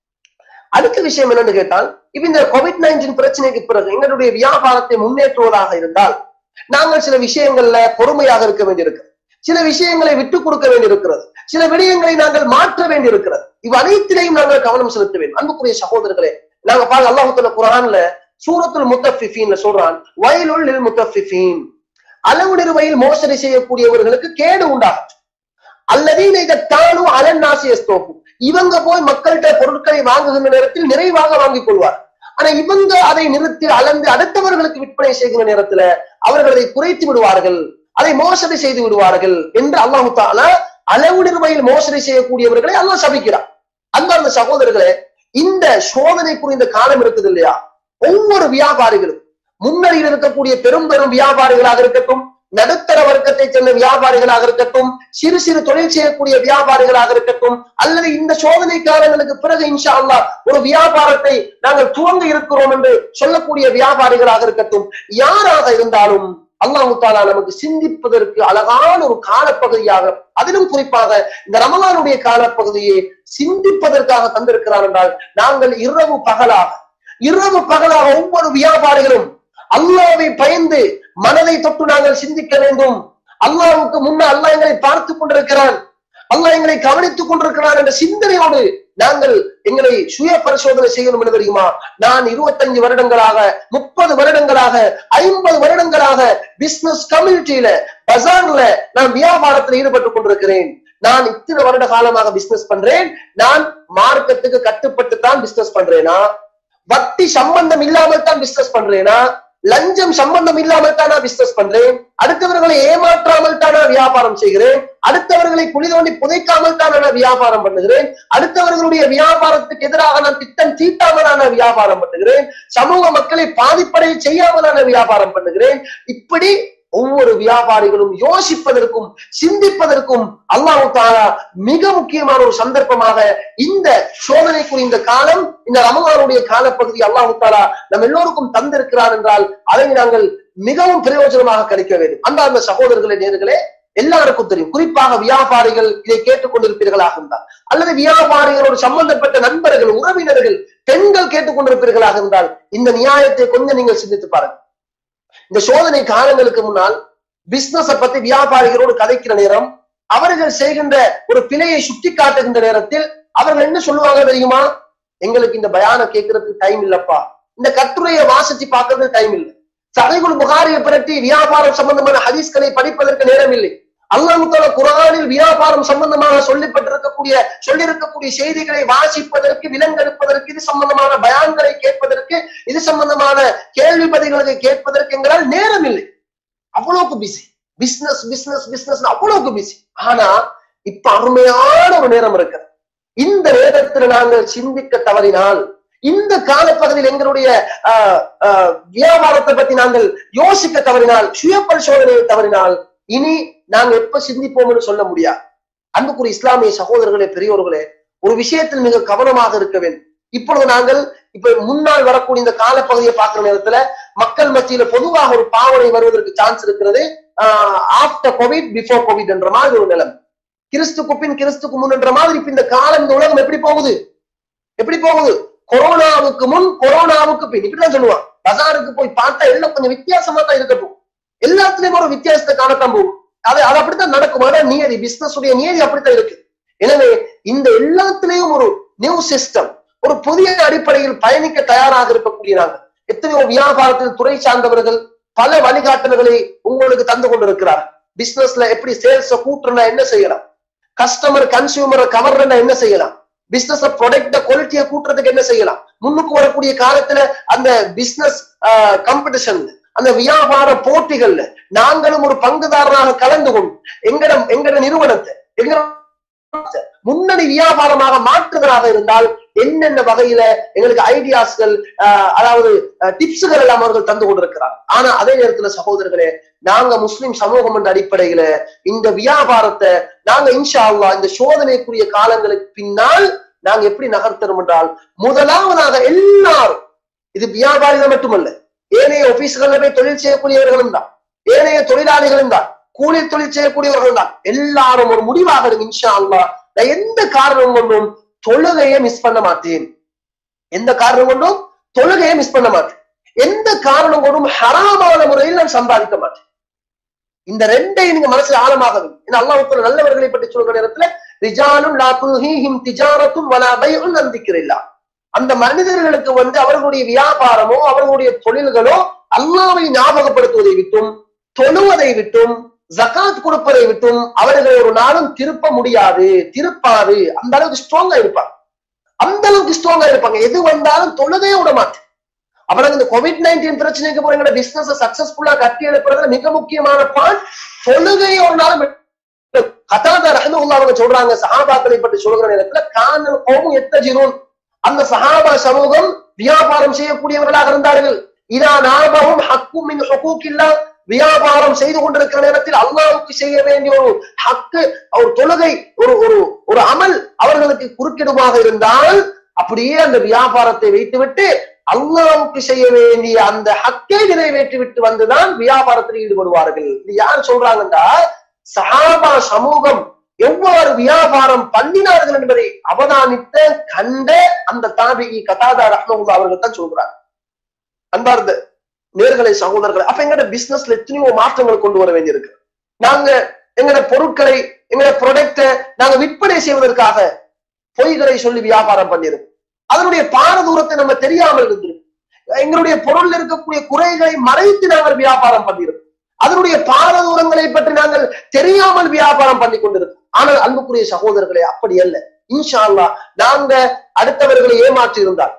அடுத்த விஷயம் என்னன்னு கேட்டால் இப்ப இந்த கோவிட் நைன்டீன் பிரச்சனைக்கு பிறகு எங்களுடைய வியாபாரத்தை முன்னேற்றுவதாக இருந்தால் நாங்கள் சில விஷயங்கள்ல பொறுமையாக இருக்க வேண்டியிருக்கிறது சில விஷயங்களை விட்டுக் கொடுக்க வேண்டியிருக்கிறது சில விடயங்களை நாங்கள் மாற்ற வேண்டியிருக்கிறது இவ் அனைத்திலையும் நாங்கள் கவனம் செலுத்த வேண்டும் அன்புக்குரிய சகோதரர்களே நாங்க பாருங்க அல்லாஹுத்துல குரான்ல சூரத்துல் முத்தஃபிஃபீன்ல சொல்றான் வயலுள் லில் முத்தஃபிஃபீன் அளவு நிறுவையில் மோசடி செய்யக்கூடியவர்களுக்கு கேடு உண்டாகும் அல்லதீன இதை தானும் அலன்னாசி எஸ்தோப்பும் இவங்க போய் மக்கள்கிட்ட பொருட்களை வாங்குகின்ற நேரத்தில் நிறைவாக வாங்கிக் கொள்வார் ஆனா இவங்க அதை நிறுத்தி அளந்து அடுத்தவர்களுக்கு விற்பனை செய்கிற நேரத்துல அவர்கள் அதை குறைத்து விடுவார்கள் அதை மோசடி செய்து விடுவார்கள் என்று அல்லாஹு தாலா அளவு நிறுவையில் மோசடி செய்யக்கூடியவர்களை அல்லாஹ் சபிக்கிறார் அன்பார்ந்த சகோதரர்களே இந்த சோதனை புரிந்த காலம் இருக்குது இல்லையா ஒவ்வொரு வியாபாரிகளும் முன்னணியில் இருக்கக்கூடிய பெரும் பெரும் வியாபாரிகளாக இருக்கட்டும் நடுத்தர வர்க்கத்தை சேர்ந்த வியாபாரிகளாக இருக்கட்டும் சிறு சிறு தொழில் செய்யக்கூடிய வியாபாரிகளாக இருக்கட்டும் அல்லது இந்த சோதனை காலங்களுக்கு பிறகு இன்ஷா அல்லாஹ் ஒரு வியாபாரத்தை நாங்கள் துவங்க இருக்கிறோம் என்று சொல்லக்கூடிய வியாபாரிகளாக இருக்கட்டும் யாராக இருந்தாலும் அல்லாஹு தாலா நமக்கு சிந்திப்பதற்கு அழகான ஒரு காலப்பகுதியாக அதிலும் குறிப்பாக இந்த ரமலானுடைய காலப்பகுதியை சிந்திப்பதற்காக தந்திருக்கிறார் என்றால் நாங்கள் இரவு பகலாக இரவு பகலாக ஒவ்வொரு வியாபாரிகளும் அல்லாவை பயந்து மனதை தொட்டு நாங்கள் சிந்திக்க வேண்டும் அல்லாவுக்கு முன்ன அல்லாஹ் எங்களை பார்த்து கொண்டிருக்கிறான் அல்லாஹ் எங்களை கவனித்துக் கொண்டிருக்கிறான் என்ற சிந்தனையோடு நாங்கள் எங்களை சுய பரிசோதனை செய்யணும் என்று தெரியுமா நான் இருபத்தஞ்சு வருடங்களாக முப்பது வருடங்களாக ஐம்பது வருடங்களாக பிசினஸ் கம்யூனிட்டியில பஜார்ல நான் வியாபாரத்தில் ஈடுபட்டுக் கொண்டிருக்கிறேன் நான் இத்தனை வருட காலமாக பிசினஸ் பண்றேன் நான் மார்க்கத்துக்கு கட்டுப்பட்டு தான் பிசினஸ் பண்றேனா வட்டி சம்பந்தம் இல்லாமல் தான் பிசினஸ் பண்றேனா லஞ்சம் சம்பந்தம் இல்லாமல் தான் நான் பிசினஸ் பண்றேன் அடுத்தவர்களை ஏமாற்றாமல் தான் நான் வியாபாரம் செய்கிறேன் அடுத்தவர்களை குழி தோண்டி புதைக்காமல் தான் நான் வியாபாரம் பண்ணுகிறேன் அடுத்தவர்களுடைய வியாபாரத்துக்கு எதிராக நான் திட்டம் தீட்டாமல் நான் வியாபாரம் பண்ணுகிறேன் சமூக மக்களை பாதிப்படைய செய்யாமல் நான் வியாபாரம் பண்ணுகிறேன் இப்படி ஒவ்வொரு வியாபாரிகளும் யோசிப்பதற்கும் சிந்திப்பதற்கும் அல்லாஹு தாலா மிக முக்கியமான ஒரு சந்தர்ப்பமாக இந்த சோதனைக்குரிய இந்த காலம் இந்த ரமலானுடைய காலப்பகுதி அல்லாஹு தாலா நம் எல்லோருக்கும் தந்திருக்கிறார் என்றால் அதை நாங்கள் மிகவும் பிரயோஜனமாக கழிக்க வேண்டும் அந்த அந்த சகோதரர்களே நேர்களே எல்லாருக்கும் தெரியும் குறிப்பாக வியாபாரிகள் இதை கேட்டுக்கொண்டிருப்பீர்களாக இருந்தால் அல்லது வியாபாரிகளோடு சம்பந்தப்பட்ட நண்பர்கள் உறவினர்கள் பெண்கள் கேட்டுக்கொண்டிருப்பீர்களாக இருந்தால் இந்த நியாயத்தை கொஞ்சம் நீங்கள் சிந்தித்து பாருங்க இந்த சோதனை காலங்களுக்கு முன்னால் பிசினஸ பத்தி வியாபாரிகளோடு கதைக்கிற நேரம் அவர்கள் செய்கின்ற ஒரு பிழையை சுட்டி காட்டுகின்ற நேரத்தில் அவர்கள் என்ன சொல்லுவாங்க தெரியுமா எங்களுக்கு இந்த பயான கேட்கறதுக்கு டைம் இல்லப்பா இந்த கட்டுரையை வாசிச்சு பார்க்கறதுக்கு டைம் இல்லை சகைகுல் புகாரியை பிரட்டி வியாபாரம் சம்பந்தமான ஹதீஸ்களை படிப்பதற்கு நேரம் இல்லை அல்லாஹ் தாலா குரானில் வியாபாரம் சம்பந்தமாக சொல்லப்பட்டிருக்கக்கூடிய சொல்லியிருக்கக்கூடிய செய்திகளை வாசிப்பதற்கு விலங்கெடுப்பதற்கு இது சம்பந்தமான பயான்களை கேட்பதற்கு இது சம்பந்தமான கேள்வி பதில்களை கேட்பதற்கு எங்களால் நேரம் இல்லை அவ்வளவுக்கு பிஸி பிசினஸ் பிசினஸ் பிசினஸ் அவ்வளவுக்கு பிஸி ஆனா இப்ப அருமையான ஒரு நேரம் இருக்கிறது இந்த நேரத்துல நாங்கள் சிந்திக்க தவறினால் இந்த காலப்பகுதியில் எங்களுடைய ஆஹ், ஆஹ், வியாபாரத்தை பத்தி நாங்கள் யோசிக்க தவறினால் சுய பரிசோதனையை தவறினால் இனி நாங்க எப்ப சிந்திப்போம்னு சொல்ல முடியாது அன்புக்குரிய இஸ்லாமிய சகோதரர்களே பெரியோர்களே ஒரு விஷயத்தில் மிக கவனமாக இருக்க வேண்டும் இப்பொழுது நாங்கள் இப்ப முன்னால் வரக்கூடிய இந்த காலப்பகுதியை பார்க்கிற நேரத்துல மக்கள் மத்தியில பொதுவாக ஒரு பாவனை வருவதற்கு சான்ஸ் இருக்கிறது ஆஃப்டர் கோவிட் பிஃபோர் கோவிட் என்ற மாதிரி ஒரு நிலைமை கிறிஸ்துக்கு பின் கிறிஸ்துக்கு முன் என்ற மாதிரி இப்ப இந்த காலம் இந்த உலகம் எப்படி போகுது எப்படி போகுது கொரோனாவுக்கு முன் கொரோனாவுக்கு பின் இப்படிதான் சொல்லுவான் பஜாருக்கு போய் பார்த்தா எல்லாம் கொஞ்சம் வித்தியாசமா தான் இருக்க போகும் எல்லாத்துலயும் ஒரு வித்தியாசத்தை காணத்தான் போகும் அது அது அப்படித்தான் நடக்கும் அதான் நியதி பிசினஸ் உடைய நியதி அப்படித்தான் இருக்கு எனவே இந்த எல்லாத்துலயும் ஒரு நியூ சிஸ்டம் ஒரு புதிய அடிப்படையில் பயணிக்க தயாராக இருக்கக்கூடிய நாங்கள் எத்தனையோ வியாபாரத்தில் துறை சார்ந்தவர்கள் பல வழிகாட்டல்களை உங்களுக்கு தந்து கொண்டிருக்கிறார் பிசினஸ்ல எப்படி சேல்ஸ கூட்டுறனா என்ன செய்யலாம் கஸ்டமர் கன்சியூமரை கவர்றனா என்ன செய்யலாம் பிசினஸ் ப்ராடக்ட குவாலிட்டியை கூட்டுறதுக்கு என்ன செய்யலாம் முன்னுக்கு வரக்கூடிய காலத்துல அந்த பிசினஸ் காம்படிஷன் அந்த வியாபார போட்டிகள்ல நாங்களும் ஒரு பங்குதாரராக கலந்து கொண்டு எங்கட எங்கட நிறுவனத்தை எங்க முன்னணி வியாபாரமாக மாற்றுவதாக இருந்தால் என்னென்ன வகையில எங்களுக்கு ஐடியாஸ்கள் அதாவது டிப்ஸுகள் எல்லாம் அவர்கள் தந்து கொண்டிருக்கிறார் ஆனா அதே நேரத்துல சகோதரர்களே நாங்க முஸ்லிம் சமூகம் என்ற அடிப்படையில இந்த வியாபாரத்தை நாங்க இன்ஷா அல்லாஹ் இந்த சோதனைக்குரிய காலங்களுக்கு பின்னால் நாங்க எப்படி நகர்த்தணும் என்றால் முதலாவதாக எல்லாரும் இது வியாபாரிகள் மட்டுமல்ல ஏனைய ஆபீஸ்கள்ல போய் தொழில் செய்யக்கூடியவர்களும் தான் ஏனைய தொழிலாளிகளும் தான் கூலி தொழில் செய்யக்கூடியவர்கள் தான் எல்லாரும் ஒரு முடிவாக இருக்கு இன்ஷா அல்லாஹ் நான் எந்த காரணம் கொண்டும் தொழுகையை மிஸ் பண்ண மாட்டேன் எந்த காரணம் கொண்டும் தொழுகையை மிஸ் பண்ண மாட்டேன் எந்த காரணம் கொண்டும் ஹராமான முறையில் நான் சம்பாதிக்க மாட்டேன் இந்த ரெண்டையும் நீங்க மனசுல ஆழமாக ஏன்னா அல்லாஹ் நல்லவர்களை பற்றி சொல்கிற நேரத்துல ரிஜாலும் லா துல்ஹீஹிம் திஜாரத்தும் வலா பைஉன் நந்திக்கிறில்லா அந்த மனிதர்களுக்கு வந்து அவர்களுடைய வியாபாரமோ அவர்களுடைய தொழில்களோ அல்லாவை ஞாபகப்படுத்துவதை விட்டும் தொழுவதை விட்டும் ஜகாத் கொடுப்பதை விட்டும் அவர்களை ஒரு நாளும் திருப்ப முடியாது திருப்பாது அந்த அளவுக்கு ஸ்ட்ராங்கா இருப்பாங்க அந்த அளவுக்கு ஸ்ட்ராங்கா இருப்பாங்க எது வந்தாலும் தொழுதே விட மாட்டேன் அப்புறம் இந்த கோவிட் நைன்டீன் பிரச்சனைக்கு போய் எங்களோட பிசினஸ் சக்சஸ்ஃபுல்லா கட்டி எழுப்புறதுல மிக முக்கியமான பாயிண்ட் தொழுகையை ஒரு நாளும் கதாத ரஹமுல்லா அவங்க சொல்றாங்க சஹாபாக்களை பற்றி சொல்கிற நேரத்துல கானல் கோமும் எத்தஜிரும் அந்த சஹாபா சமூகம் வியாபாரம் செய்யக்கூடியவர்களாக இருந்தார்கள் இதா நாபகம் ஹக்கும் மின் ஹுகூக்கில்லா வியாபாரம் செய்து கொண்டிருக்கிற நேரத்தில் அல்லாவுக்கு செய்ய வேண்டிய ஒரு ஹக்கு ஒரு தொழுகை ஒரு ஒரு ஒரு அமல் அவர்களுக்கு குறுக்கிடுமாக இருந்தால் அப்படியே அந்த வியாபாரத்தை வைத்துவிட்டு அல்லாவுக்கு செய்ய வேண்டிய அந்த ஹக்கை நிறைவேற்றி விட்டு வந்துதான் வியாபாரத்தில் ஈடுபடுவார்கள் இது யார் சொல்றாங்கன்னா சஹாபா சமூகம் எவ்வாறு வியாபாரம் பண்ணினார்கள் என்பதை அவதானித்த கண்ட அந்த தாபி கதாதா ரஹ்மகுல்லா அவர்கள் தான் சொல்றாங்க அன்பார்ந்த நேர்களை சகோதரர்களை அப்ப எங்கட பிசினஸ்ல எத்தனையோ மாற்றங்கள் கொண்டு வர வேண்டியிருக்கு நாங்க எங்கட பொருட்களை எங்கட ப்ரொடக்ட நாங்க விற்பனை செய்வதற்காக பொய்களை சொல்லி வியாபாரம் பண்ணிருக்கோம் அதனுடைய பாரதூரத்தை நம்ம தெரியாமல் இருந்திருக்கும் எங்களுடைய பொருள் இருக்கக்கூடிய குறைகளை மறைத்து நாங்கள் வியாபாரம் பண்ணியிருக்கோம் அதனுடைய பாரதூரங்களை பற்றி நாங்கள் தெரியாமல் வியாபாரம் பண்ணி கொண்டிருக்கோம் ஆனால் அன்புக்குரிய சகோதரர்களே அப்படி அல்ல இன்ஷா அல்லா நாங்க அடுத்தவர்களை ஏமாற்றி இருந்தால்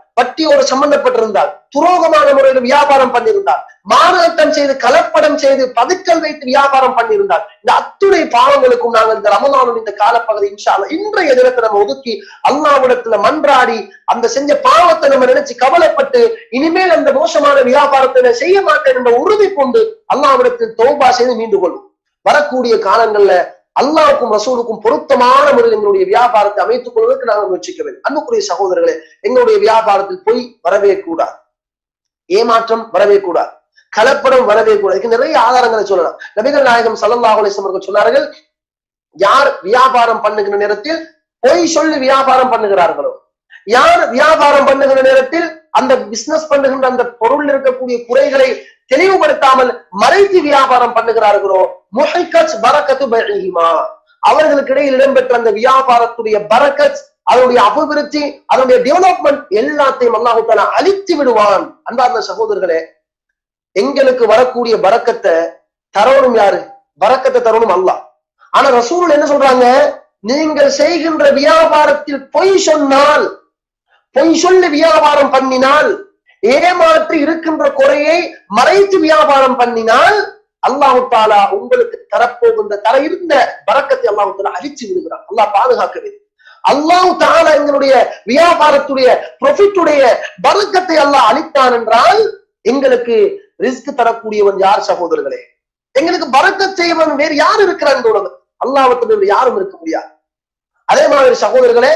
வட்டியோடு சம்பந்தப்பட்டிருந்தால் துரோகமான முறையில் வியாபாரம் பண்ணியிருந்தால் மாநாட்டம் செய்து கலப்படம் செய்து பதுக்கல் வைத்து வியாபாரம் பண்ணியிருந்தால் இந்த அத்துணை பாவங்களுக்கும் நாங்கள் இந்த ரமலானுடைய இந்த காலப்பகுதி இன்ஷா அல்லாஹ் இன்றைய தினத்தை நம்ம ஒதுக்கி அல்லாவிடத்துல மன்றாடி அந்த செஞ்ச பாவத்தை நம்ம நினைச்சு கவலைப்பட்டு இனிமேல் அந்த மோசமான வியாபாரத்தை நான் செய்ய மாட்டேன் என்ற உறுதி கொண்டு அல்லாவிடத்தில் தௌபா செய்து மீண்டு கொள்ளும் வரக்கூடிய காலங்கள்ல அல்லாவுக்கும் ரசூலுக்கும் பொருத்தமான முறையில் எங்களுடைய வியாபாரத்தை அமைத்துக் கொள்வதற்கு நாங்கள் முயற்சிக்க வேண்டும் அன்புக்குரிய சகோதரர்களே எங்களுடைய வியாபாரத்தில் பொய் வரவே கூடாது ஏமாற்றம் வரவே கூடாது கலப்படம் வரவே கூடாது இதுக்கு நிறைய ஆதாரங்களை சொல்லலாம் நபிகள் நாயகம் சல்லல்லாஹு அலைஹி வஸல்லம் அவர்கள் சொன்னார்கள் யார் வியாபாரம் பண்ணுகிற நேரத்தில் பொய் சொல்லி வியாபாரம் பண்ணுகிறார்களோ யார் வியாபாரம் பண்ணுகிற நேரத்தில் அந்த பிசினஸ் பண்ணுகின்ற அந்த பொருள் இருக்கக்கூடிய குறைகளை தெளிவுபடுத்தாமல் மறைத்து வியாபாரம் பண்ணுகிறார்களோ முஹைக்கத் பரக்கத்து பைஹிமா அவர்களுக்கு இடையில் இடம்பெற்ற அந்த வியாபாரத்துடைய பரக்கத் அதனுடைய அபிவிருத்தி அதனுடைய டெவலப்மெண்ட் எல்லாத்தையும் அல்லாஹு தாலா அழித்து விடுவான் அன்பார்ந்த சகோதரர்களே எங்களுக்கு வரக்கூடிய பரக்கத்தை தரணும் யாரு பரக்கத்தை தரணும் அல்லாஹ் ஆனா ரசூல் என்ன சொல்றாங்க நீங்கள் செய்கின்ற வியாபாரத்தில் பொய் சொன்னால் பொய் சொல்லி வியாபாரம் பண்ணினால் ஏமாற்றி இருக்கின்ற குறையை மறைத்து வியாபாரம் பண்ணினால் அல்லாஹு தாலா உங்களுக்கு தரப்போகின்ற தர இருந்த பறக்கத்தை அல்லாஹு தாலா அழிச்சு விடுகிறான் அல்லாஹ் பாதுகாக்கவே அல்லாஹு தாலா எங்களுடைய வியாபாரத்துடைய ப்ரொஃபிட்டுடைய பறக்கத்தை அல்லாஹ் அளித்தான் என்றால் எங்களுக்கு ரிஸ்க் தரக்கூடியவன் யார் சகோதரர்களே எங்களுக்கு பறக்கத் செய்வன் வேறு யார் இருக்கிறான் இந்த உலகம் அல்லாஹத்துல யாரும் இருக்க முடியாது அதே மாதிரி சகோதரர்களே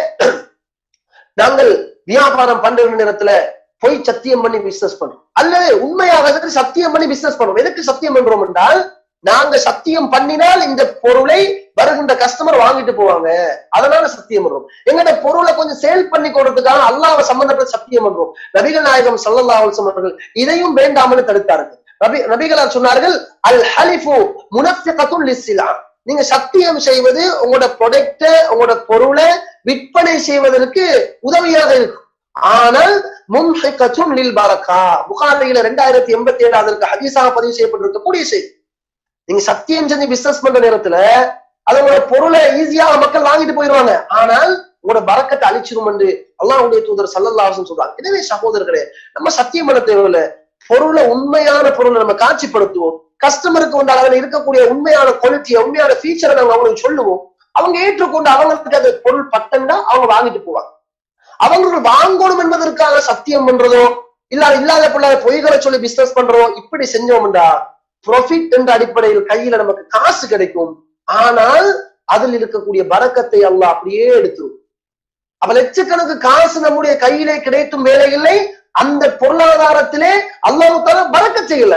நாங்கள் வியாபாரம் பண்ற நேரத்துல போய் சத்தியம் பண்ணி பிசினஸ் பண்றோம் அல்லது உண்மையாக சத்தியம் பண்ணி பிசினஸ் பண்றோம் எதுக்கு சத்தியம் பண்றோம் என்றால் நாங்க சத்தியம் பண்ணினால் இந்த பொருளை வருகின்ற கஸ்டமர் வாங்கிட்டு போவாங்க அதனால சத்தியம் பண்றோம் எங்கட பொருளை கொஞ்சம் சேல் பண்ணி கொடுறதுக்காக அல்லாஹ் சம்பந்தப்பட்ட சத்தியம் பண்றோம் நபிகள் நாயகம் சல்லல்லா அவர்கள் இதையும் வேண்டாமல் தடுத்தார்கள் நபி நபிகளார் சொன்னார்கள் அல் ஹலிஃபு முனஃபிகத்துல் இஸ்லாம் நீங்க சத்தியம் செய்வது உங்களோட ப்ரொடக்ட உங்களோட பொருளை விற்பனை செய்வதற்கு உதவியாக இருக்கும் ஆனால் முன்ஹிகத்தும் லில் பரக்கா புகாரில ரெண்டாயிரத்தி எண்பத்தி ஏழாவது இருக்கு ஹதீஸாக பதிவு செய்யப்பட்டிருக்கக்கூடிய செய்தி நீங்க சத்தியம் செஞ்சு பிசினஸ் பண்ற நேரத்துல அது உங்களோட பொருளை ஈஸியாக மக்கள் வாங்கிட்டு போயிடுவாங்க ஆனால் உங்களோட பறக்கத்தை அழிச்சிரும் என்று அல்லாஹ்வுடைய தூதர் சல்லல்லாஹு சொல்றாங்க எனவே சகோதரர்களே நம்ம சத்தியம் பண்ண தேவையில்ல பொருளை உண்மையான பொருளை நம்ம காட்சிப்படுத்துவோம் கஸ்டமருக்கு வந்து அதில் இருக்கக்கூடிய உண்மையான குவாலிட்டியை உண்மையான ஃபீச்சரை நாங்க அவங்களுக்கு சொல்லுவோம் அவங்க ஏற்றுக்கொண்டு அவங்களுக்கு அது பொருள் பட்டண்டா அவங்க வாங்கிட்டு போவாங்க அவங்களுக்கு வாங்கணும் என்பதற்காக சத்தியம் பண்றதோ இல்ல இல்லாத பிள்ளாத பொய்களை சொல்லி பிசினஸ் பண்றோம் இப்படி செஞ்சோம்டா ப்ராஃபிட் என்ற அடிப்படையில் கையில நமக்கு காசு கிடைக்கும் ஆனால் அதில் இருக்கக்கூடிய பறக்கத்தை அல்லாஹ் அப்படியே எடுத்துரும் அப்ப லட்சக்கணக்கு காசு நம்முடைய கையிலே கிடைத்தும் வேலை இல்லை அந்த பொருளாதாரத்திலே அல்லாஹால பறக்க செய்யல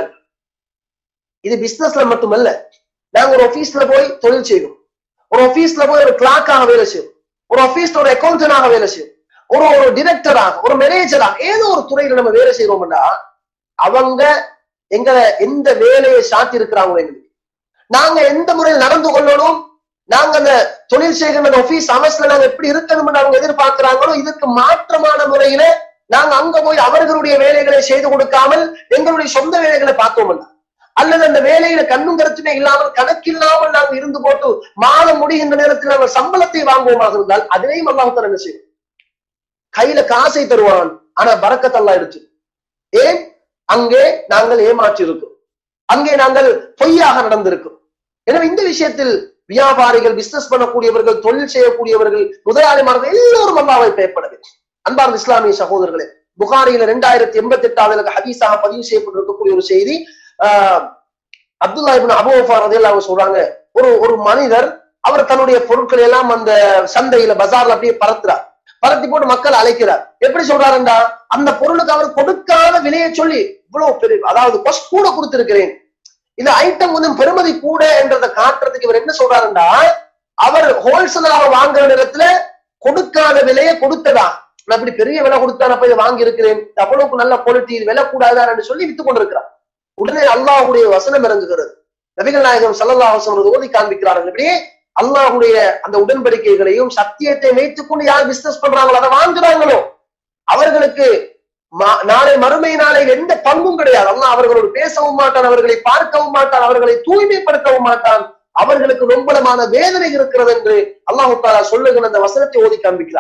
இது பிசினஸ்ல மட்டுமல்ல நாங்க ஒரு ஆபீஸ்ல போய் தொழில் செய்வோம் ஒரு ஆபீஸ்ல போய் ஒரு கிளாக்காக வேலை செய்யும் ஒரு ஆபீஸ்ல ஒரு அக்கௌண்டனாக வேலை செய்யும் ஒரு ஒரு டிரெக்டராக ஒரு மேனேஜராக ஏதோ ஒரு துறையில நம்ம வேலை செய்யறோம்னா அவங்க எங்களை எந்த வேலையை சாத்தி இருக்கிறாங்களோ எங்களுக்கு நாங்க எந்த முறையில் நடந்து கொள்ளணும் நாங்க அந்த தொழில் செய்கிற ஆபீஸ் அமைஸ்ல நாங்க எப்படி இருக்கணும்னு அவங்க எதிர்பார்க்கிறாங்களோ இதுக்கு மாற்றமான முறையில நாங்க அங்க போய் அவர்களுடைய வேலைகளை செய்து கொடுக்காமல் எங்களுடைய சொந்த வேலைகளை பார்த்தோம்னா அல்லது அந்த வேலையில கண்ணும் கருத்துமே இல்லாமல் கணக்கில்லாமல் நாங்க இருந்து போட்டு மாதம் முடிகின்ற நேரத்தில் நாங்கள் சம்பளத்தை வாங்குவோமாக இருந்தால் அதையும் அல்லாஹ் என்ன செய்யும் கையில காசை தருவான் ஆனா பறக்கத்தல்லா எடுத்து ஏன் அங்கே நாங்கள் ஏமாற்றி இருக்கோம் அங்கே நாங்கள் பொய்யாக நடந்திருக்கோம் எனவே இந்த விஷயத்தில் வியாபாரிகள் பிசினஸ் பண்ணக்கூடியவர்கள் தொழில் செய்யக்கூடியவர்கள் முதலாளிமார்கள் எல்லோரும் அல்லாவை பயப்பட வேண்டும் அன்பார்ந்த இஸ்லாமிய சகோதரர்களே புகாரியில ரெண்டாயிரத்தி எண்பத்தி எட்டாவது ஹதீஸாக பதிவு செய்யப்பட்டிருக்கக்கூடிய ஒரு செய்தி ஆஹ் அப்துல்லா இபின் அபோஃபா ரதையில் அவங்க சொல்றாங்க ஒரு ஒரு மனிதர் அவர் தன்னுடைய பொருட்களை எல்லாம் அந்த சந்தையில பஜார்ல அப்படியே பறத்துறார் பரத்தி போட்டு மக்கள் அழைக்கிறார் எப்படி சொல்றாருண்டா அந்த பொருளுக்கு அவர் கொடுக்காத விலையை சொல்லி இவ்வளவு பெரிய அதாவது கொஸ்ட் கூட கொடுத்திருக்கிறேன் இந்த ஐட்டம் வந்து பெருமதி கூட என்றதை காட்டுறதுக்கு இவர் என்ன சொல்றாருண்டா அவர் ஹோல்சேலாக வாங்குற நேரத்துல கொடுக்காத விலையை கொடுத்ததா நான் இப்படி பெரிய விலை கொடுத்தா நான் போய் வாங்கி இருக்கிறேன் அவ்வளவுக்கு நல்ல குவாலிட்டி இது விலை கூடாதான்னு சொல்லி வித்து கொண்டிருக்கிறார் உடனே அல்லாஹுடைய வசனம் இறங்குகிறது நபிகள் நாயகம் சல்லல்லா வசனம் ஓதி காண்பிக்கிறார்கள் இப்படியே அல்லாஹுடைய அந்த உடன்படிக்கைகளையும் சத்தியத்தை வைத்துக் கொண்டு யார் பிசினஸ் பண்றாங்களோ அதை வாங்குறாங்களோ அவர்களுக்கு நாளை மறுமை நாளையில் எந்த பங்கும் கிடையாது அல்லாஹ் அவர்களோடு பேசவும் மாட்டான் அவர்களை பார்க்கவும் மாட்டான் அவர்களை தூய்மைப்படுத்தவும் மாட்டான் அவர்களுக்கு நொம்பலமான வேதனை இருக்கிறது என்று அல்லாஹு தாலா சொல்லுகிற அந்த வசனத்தை ஓதி காண்பிக்கிறார்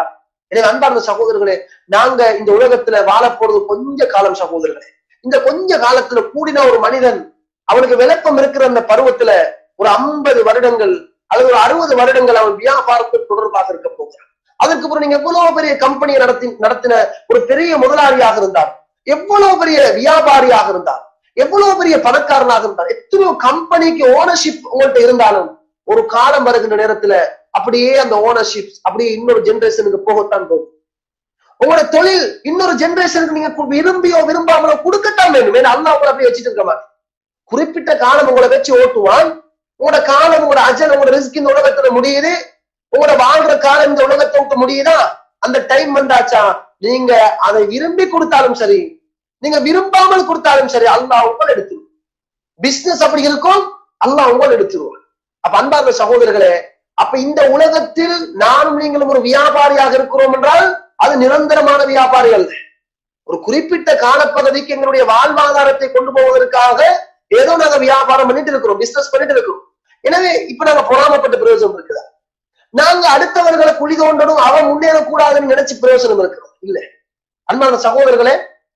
எனவே அன்பார்ந்த சகோதரர்களே நாங்க இந்த உலகத்துல வாழ போறது கொஞ்ச காலம் சகோதரர்களே இந்த கொஞ்ச காலத்துல கூடின ஒரு மனிதன் அவனுக்கு விளக்கம் இருக்கிற அந்த பருவத்துல ஒரு ஐம்பது வருடங்கள் அல்லது ஒரு அறுபது வருடங்கள் அவன் வியாபாரத்தில் தொடர்பாக இருக்க போகிறான் அதற்கு அப்புறம் நீங்க எவ்வளவு பெரிய கம்பெனியை நடத்தி நடத்தின ஒரு பெரிய முதலாளியாக இருந்தார் எவ்வளவு பெரிய வியாபாரியாக இருந்தார் எவ்வளவு பெரிய பணக்காரனாக இருந்தார் எத்தனையோ கம்பெனிக்கு ஓனர்ஷிப் உங்கள்கிட்ட இருந்தாலும் ஒரு காலம் வருகின்ற நேரத்துல அப்படியே அந்த ஓனர்ஷிப் அப்படியே இன்னொரு ஜெனரேஷனுக்கு போகத்தான் போகும் உங்களோட தொழில் இன்னொரு ஜெனரேஷனுக்கு நீங்க கு- விரும்பியோ விரும்பாமலோ கொடுக்கத்தான் வேண்டும் ஏன்னா அல்லா உங்களை அப்படியே வச்சுட்டு இருக்க மாதிரி குறிப்பிட்ட காலம் உங்களை வச்சு ஓட்டுவான் உங்களோட காலம் உங்களோட அஜல் உங்களோட ரிஸ்க் இந்த உலகத்துல முடியுது உங்களோட வாழ்ற காலம் இந்த உலகத்தை விட்டு முடியுதா அந்த டைம் வந்தாச்சா நீங்க அதை விரும்பி கொடுத்தாலும் சரி நீங்க விரும்பாமல் கொடுத்தாலும் சரி அல்லாஹ் உங்கள் எடுத்துருவோம் பிசினஸ் அப்படி இருக்கும் அல்லாஹ் உங்கள் எடுத்துருவான் அப்ப அன்பார்ந்த சகோதரர்களே அப்ப இந்த உலகத்தில் நானும் நீங்களும் ஒரு வியாபாரியாக இருக்கிறோம் என்றால் அது நிரந்தரமான வியாபாரி அல்ல ஒரு குறிப்பிட்ட காலப்பகுதிக்கு எங்களுடைய வாழ்வாதாரத்தை கொண்டு போவதற்காக ஏதோ நாங்க வியாபாரம் பண்ணிட்டு இருக்கிறோம் பிசினஸ் பண்ணிட்டு இருக்கிறோம் எனவே இப்ப நாங்க பொறாமப்பட்ட பிரயோஜனம் இருக்குதா நாங்க அடுத்தவர்களை குழி தோண்டணும் அவன் முன்னேறக்கூடாதுன்னு நினைச்சு பிரயோஜனம் இருக்கிறோம் இல்ல அன்பான சகோதரர்களே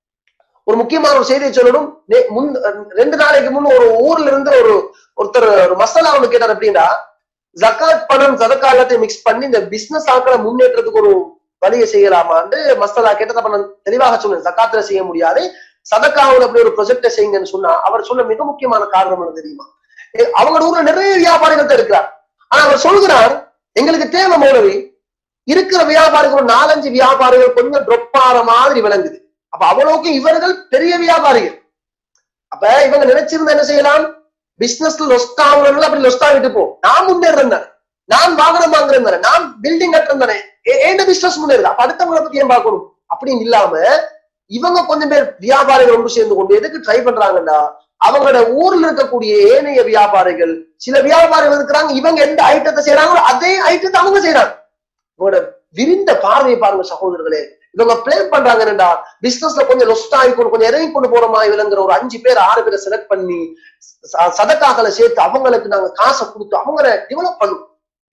ஒரு முக்கியமான ஒரு செய்தியை சொல்லணும் நே- முன் ரெண்டு நாளைக்கு முன் ஒரு ஊர்ல இருந்து ஒரு ஒருத்தர் ஒரு மசாலா ஒண்ணு கேட்டார் அப்படின்னா ஜக்காத் பணம் சதக்கா எல்லாத்தையும் மிக்ஸ் பண்ணி இந்த பிசினஸ் ஆட்களை முன்னேற்றத்துக்கு ஒரு வழியை செய்யலாமான்னு மசாலா கேட்டதை பண்ண தெளிவாக சொன்னேன் ஜக்காத்துல செய்ய முடியாது சதக்காவில் அப்படி ஒரு ப்ரொஜெக்டை செய்யுங்கன்னு சொன்னா அவர் சொன்ன மிக முக்கியமான காரணம் என்ன தெரியுமா ஏ, அவங்க ஊர்ல நிறைய வியாபாரிகள் தான் இருக்கிறார் ஆனா அவர் சொல்கிறார் எங்களுக்கு தேவை மௌலவி இருக்கிற வியாபாரிகள் ஒரு நாலஞ்சு வியாபாரிகள் கொஞ்சம் drop ஆற மாதிரி விளங்குது அப்ப அவ்வளவுக்கு இவர்கள் பெரிய வியாபாரிகள் அப்ப இவங்க நினைச்சிருந்தா என்ன செய்யலாம் பிசினஸ்ல லொஸ்ட் ஆகுறவங்க அப்படி லொஸ்ட் ஆகிட்டு போ நான் முன்னேறேன் தானே நான் வாகனம் வாங்குறேன் தானே நான் பில்டிங் கட்டுறேன் தானே என்ன பிசினஸ் முன்னேறுது அப்ப அடுத்தவங்களை பத்தி ஏன் பார்க்கணும் அப்படின்னு இல்லாம இவங்க கொஞ்சம் பேர் வியாபாரிகள் ஒன்று சேர்ந்து கொண்டு எதுக்கு ட்ரை பண்றாங்கன்னா அவங்களோட ஊர்ல இருக்கக்கூடிய ஏனைய வியாபாரிகள் சில வியாபாரிகள் இருக்கிறாங்க இவங்க எந்த ஐட்டத்தை செய்யறாங்களோ அதே ஐட்டத்தை அவங்க செய்யறாங்க இவங்களோட விரிந்த பார்வையை பாருங்க சகோதரர்களே இவங்க பிளே பண்றாங்க என்னடா பிசினஸ்ல கொஞ்சம் லொஸ்ட் ஆகிக்கொண்டு கொஞ்சம் இறங்கி கொண்டு போற மாதிரி விளங்குற ஒரு அஞ்சு பேர் ஆறு பேரை செலக்ட் பண்ணி ச- சதக்காக்களை சேர்த்து அவங்களுக்கு நாங்க காசை கொடுத்து அவங்கள டெவலப் பண்ணும்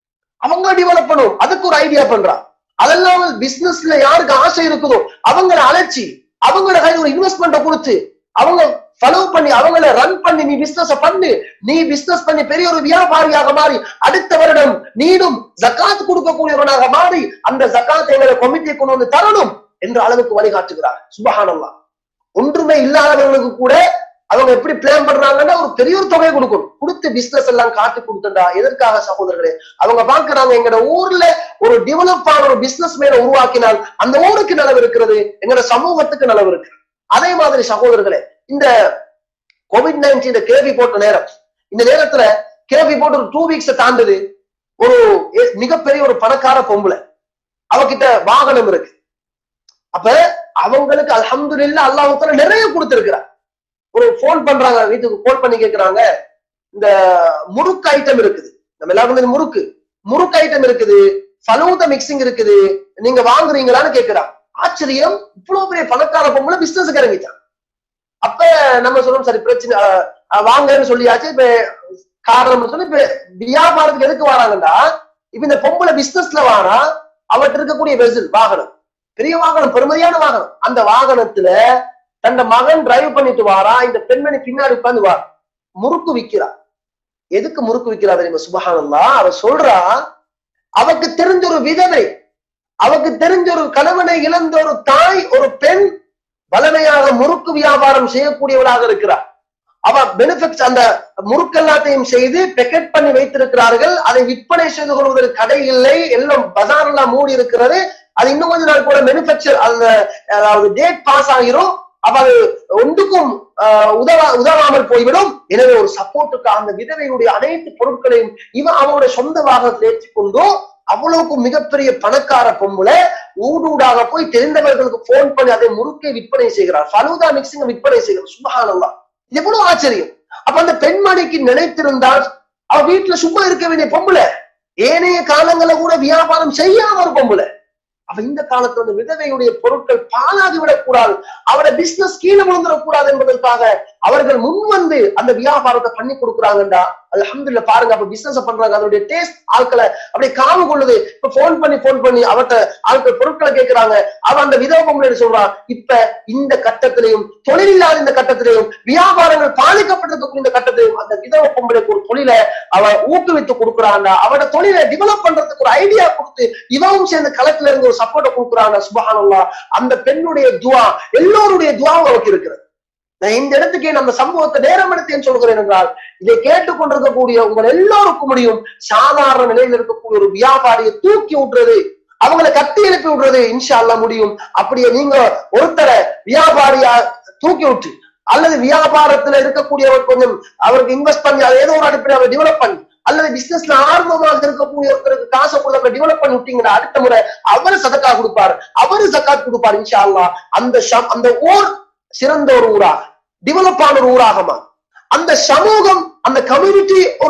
அவங்க டெவலப் பண்ணும் அதுக்கு ஒரு ஐடியா பண்றா அதெல்லாம் பிசினஸ்ல யாருக்கு ஆசை இருக்குதோ அவங்கள அழைச்சி அவங்கள கையில் ஒரு இன்வெஸ்ட்மெண்ட்டை கொடுத்து அவங்க ஃபாலோ பண்ணி அவங்கள ரன் பண்ணி நீ பிசினஸ் பண்ணு நீ பிசினஸ் பண்ணி பெரிய ஒரு வியாபாரியாக மாறி அடுத்த வருடம் நீடும் ஜக்காத் கொடுக்கக்கூடியவனாக மாறி அந்த ஜக்காத் எங்களை கமிட்டியை கொண்டு வந்து தரணும் என்ற அளவுக்கு வழிகாட்டுகிறார் சுபஹானல்லாஹ் ஒன்றுமே இல்லாதவர்களுக்கு கூட அவங்க எப்படி பிளான் பண்றாங்கன்னா ஒரு பெரிய ஒரு தொகையை கொடுக்கணும் கொடுத்து பிசினஸ் எல்லாம் காட்டி கொடுத்துட்டா எதற்காக சகோதரர்களே அவங்க பாக்குறாங்க எங்கட ஊர்ல ஒரு டெவலப் ஆன ஒரு பிசினஸ் மேல உருவாக்கினால் அந்த ஊருக்கு நலவு இருக்கிறது எங்கட சமூகத்துக்கு நலவு இருக்கு அதே மாதிரி சகோதரர்களே இந்த கோவிட் நைன்டீன் கேள்வி போட்ட நேரம் இந்த நேரத்துல கேள்வி போட்டு ஒரு டூ வீக்ஸ் தாண்டுது ஒரு எ- மிகப்பெரிய ஒரு பணக்கார பொம்பளை அவகிட்ட வாகனம் இருக்கு அப்ப அவங்களுக்கு அல்ஹம்துலில்லாஹ் அல்லாஹ் தஆலா நிறைய கொடுத்திருக்கிறார் ஒரு ஃபோன் பண்றாங்க வீட்டுக்கு கால் பண்ணி கேக்குறாங்க இந்த முறுக்கு ஐட்டம் இருக்குது நம்ம எல்லாருக்கும் தெரியும் முறுக்கு முறுக்கு ஐட்டம் இருக்குது ஃபலூதா மிக்சிங் இருக்குது நீங்க வாங்குறீங்களான்னு கேக்குறாங்க ஆச்சரியம் இவ்வளவு பெரிய பணக்கார பொம்பளை பிசினஸ் இறங்கிட்டான் அப்ப நம்ம சொல்றோம் சரி பிரச்சனை அஹ், அஹ், வாங்கன்னு சொல்லியாச்சு இப்ப காரணம் சொல்லி இப்ப வியாபாரத்துக்கு எதுக்கு வராங்கன்னா இப்ப இந்த பொம்பளை பிசினஸ்ல வாரா அவர்கிட்ட இருக்கக்கூடிய வெசில் வாகனம் பெரிய வாகனம் பெருமதியான வாகனம் அந்த வாகனத்துல தன்னை மகன் டிரைவ் பண்ணிட்டு வாரா இந்த பெண்மணி பின்னாடி உட்கார்ந்து வா முறுக்கு விக்கிறா எதுக்கு முறுக்கு விக்கிறா தெரியுமா சுபஹானல்லா அவ சொல்றா அவக்கு தெரிஞ்ச ஒரு விதவை அவக்கு தெரிஞ்ச ஒரு கணவனை இழந்த ஒரு தாய் ஒரு பெண் வளமையாக முறுக்கு வியாபாரம் செய்யக்கூடியவளாக இருக்கிறார் அவ பெனிஃபிட்ஸ் அந்த முறுக்கு எல்லாத்தையும் செய்து பெக்கெட் பண்ணி வைத்திருக்கிறார்கள் அதை விற்பனை செய்து கொள்வதற்கு கடை இல்லை எல்லாம் பஜார் எல்லாம் மூடி இருக்கிறது அது இன்னும் கொஞ்ச நாள் கூட மேனுபேக்சர் அந்த அதாவது டேட் பாஸ் ஆகிரும் அப்ப அது ஒன்றுக்கும் ஆஹ், உதவா உதவாமல் போய்விடும் எனவே ஒரு சப்போர்ட்டுக்கு அந்த விதவையுடைய அனைத்து பொருட்களையும் இவன் அவனுடைய சொந்த வாகனத்தில் ஏற்றிக்கொண்டு அவ்வளவுக்கு மிகப்பெரிய பணக்கார பொம்பளை ஊடூடாக போய் தெரிந்தவர்களுக்கு போன் பண்ணி அதை முறுக்கை விற்பனை செய்கிறார் ஃபலூதா மிக்சிங் விற்பனை செய்கிறார் சுபஹானல்லாஹ் இது எவ்வளவு ஆச்சரியம் அப்ப அந்த பெண்மணிக்கு நினைத்திருந்தால் அவ வீட்டுல சும்மா இருக்க வேண்டிய பொம்பளை ஏனைய காலங்கள்ல கூட வியாபாரம் செய்யாம ஒரு பொம்பளை அவ இந்த காலத்துல அந்த விதவையுடைய பொருட்கள் பாழாகி விடக்கூடாது அவட பிசினஸ் கீழே விழுந்துடக்கூடாது என்பதற்காக அவர்கள் முன் வந்து அந்த வியாபாரத்தை பண்ணி கொடுக்குறாங்கடா அல்ஹம்துலில்லாஹ் பாருங்க அப்ப பிசினஸ் பண்றாங்க அதனுடைய டேஸ்ட் ஆட்களை அப்படியே காவு கொள்ளுது இப்ப போன் பண்ணி போன் பண்ணி அவட்ட ஆட்கள் பொருட்களை கேட்கிறாங்க அவன் அந்த விதவ பொம்பளை சொல்றான் இப்ப இந்த கட்டத்திலையும் தொழில் இல்லாத இந்த கட்டத்திலையும் வியாபாரங்கள் பாதிக்கப்பட்டிருக்கக்கூடிய இந்த கட்டத்திலையும் அந்த விதவ பொம்பளைக்கு ஒரு தொழிலை அவன் ஊக்குவித்து கொடுக்குறாங்க அவட தொழிலை டெவலப் பண்றதுக்கு ஒரு ஐடியா கொடுத்து இவவும் சேர்ந்து களத்துல இருந்து ஒரு சப்போர்ட்டை கொடுக்குறாங்க சுபஹானல்லா அந்த பெண்ணுடைய துவா எல்லோருடைய துவாவும் அவருக்கு இருக்கிறது நான் இந்த இடத்துக்கே நம்ம சம்பவத்தை நேரம் எடுத்தேன் சொல்கிறேன் என்றால் இதை கேட்டுக்கொண்டிருக்கக்கூடிய உங்கள் எல்லோருக்கும் முடியும் சாதாரண நிலையில் இருக்கக்கூடிய ஒரு வியாபாரியை தூக்கி விட்டுறது அவங்களை கட்டி எழுப்பி விடுறது இன்ஷா அல்லாஹ் முடியும் அப்படியே நீங்க ஒருத்தரை வியாபாரியா தூக்கி விட்டு அல்லது வியாபாரத்துல இருக்கக்கூடியவர் கொஞ்சம் அவருக்கு இன்வெஸ்ட் பண்ணி அதை ஏதோ ஒரு அடிப்படையில் அவர் டெவலப் பண்ணி அல்லது பிசினஸ்ல ஆர்வமாக இருக்கக்கூடிய ஒருத்தருக்கு காசை கொள்ள டெவலப் பண்ணி விட்டீங்கன்னா அடுத்த முறை அவரு சதக்கா கொடுப்பாரு அவரு சக்காத் கொடுப்பாரு இன்ஷா அல்லாஹ் அந்த ஷம்- அந்த ஊர் சிறந்த ஒரு ஊராக டெவலப் ஆன ஒரு ஊராகமா அந்த சமூகம் அந்த கம்யூனிட்டி ஒரு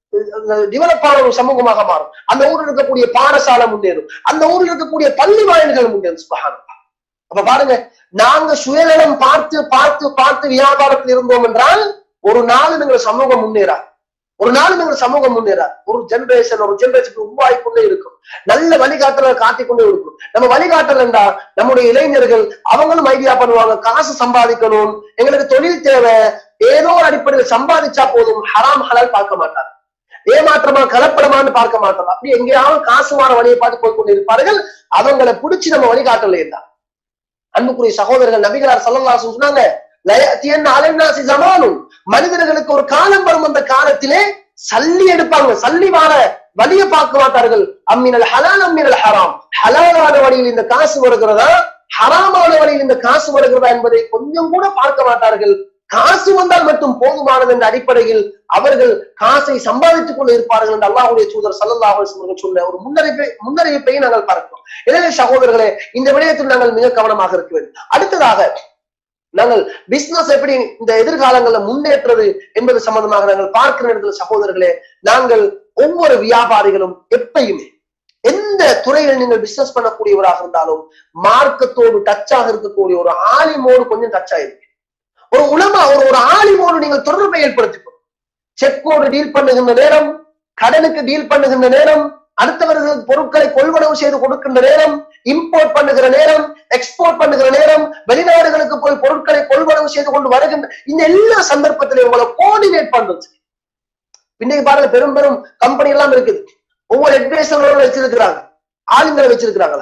டெவலப் ஆன ஒரு சமூகமாக மாறும் அந்த ஊரில் இருக்கக்கூடிய பாடசாலை முன்னேறும் அந்த ஊரில் இருக்கக்கூடிய பள்ளி வாயில்கள் முன்னேறும் சுபஹானல்லாஹ். அப்ப பாருங்க நாங்க சுயநலம் பார்த்து பார்த்து பார்த்து வியாபாரத்தில் இருந்தோம் என்றால் ஒரு நாள் எங்கள் சமூகம் முன்னேறா ஒரு நாள் எங்கள் சமூகம் முன்னேறா ஒரு ஜெனரேஷன் ஒரு ஜெனரேஷன் உருவாகி கொண்டே இருக்கும் நல்ல வழிகாட்டலை காட்டிக் கொண்டே இருக்கும் நம்ம வழிகாட்டல் என்றா நம்முடைய இளைஞர்கள் அவங்களும் ஐடியா பண்ணுவாங்க காசு சம்பாதிக்கணும் எங்களுக்கு தொழில் தேவை ஏதோ ஒரு அடிப்படையில் சம்பாதிச்சா போதும் ஹராம் ஹலால் பார்க்க மாட்டார் ஏமாற்றமா கலப்படமான்னு பார்க்க மாட்டார் அப்படி எங்கேயாவது காசு வார வழியை பார்த்து போய் கொண்டு இருப்பார்கள் அவங்களை பிடிச்சு நம்ம வழிகாட்டல இருந்தா அன்புக்குரிய சகோதரர்கள் நபிகளார் சல்லல்லாஹு சொன்னாங்க லயத்தியன் அலைநாசி ஜமானும் மனிதர்களுக்கு ஒரு காலம் வரும் அந்த காலத்திலே சல்லி எடுப்பாங்க சல்லி வார வழிய பார்க்க மாட்டார்கள் அம்மினல் ஹலால் அம்மினல் ஹராம் ஹலாலான வழியில் இந்த காசு வருகிறதா ஹராமான வழியில் இந்த காசு வருகிறதா என்பதை கொஞ்சம் கூட பார்க்க மாட்டார்கள் காசு வந்தால் மட்டும் போதுமானது என்ற அடிப்படையில் அவர்கள் காசை சம்பாதித்துக் கொண்டு இருப்பார்கள் என்று அல்லாஹ்வுடைய தூதர் சல்லல்லாஹு அலைஹி வஸல்லம் சொன்ன ஒரு முன்னறிவிப்பை முன்னறிவிப்பை நாங்கள் பார்க்கிறோம் எனவே சகோதரர்களே இந்த விடயத்தில் நாங்கள் மிக கவனமாக இருக்க வேண்டும் அடுத்ததாக நாங்கள் பிசினஸ் எப்படி இந்த எதிர்காலங்களில் முன்னேற்றது என்பது சம்பந்தமாக நாங்கள் பார்க்கிற இடத்துல சகோதரர்களே நாங்கள் ஒவ்வொரு வியாபாரிகளும் எப்பயுமே எந்த துறையில் நீங்கள் பிசினஸ் பண்ணக்கூடியவராக இருந்தாலும் மார்க்கத்தோடு டச்சாக இருக்கக்கூடிய ஒரு ஆலிமோடு கொஞ்சம் டச் ஆயிருக்கு ஒரு உலமா ஒரு ஒரு ஆலிமோடு நீங்கள் தொடர்பை ஏற்படுத்திக்கணும் செக்கோடு டீல் பண்ணுகின்ற நேரம் கடனுக்கு டீல் பண்ணுகின்ற நேரம் அடுத்தவர்களுக்கு பொருட்களை கொள்வனவு செய்து கொடுக்கின்ற நேரம் இம்போர்ட் பண்ணுகிற நேரம் எக்ஸ்போர்ட் பண்ணுகிற நேரம் வெளிநாடுகளுக்கு போய் பொருட்களை கொள்வனவு செய்து கொண்டு வருகின்ற இந்த எல்லா சந்தர்ப்பத்திலையும் உங்களை கோஆர்டினேட் பண்றது இன்னைக்கு பாருங்க பெரும் பெரும் கம்பெனி எல்லாம் இருக்குது ஒவ்வொரு அட்வைசரோட வச்சிருக்கிறாங்க ஆளுங்களை வச்சிருக்கிறாங்களா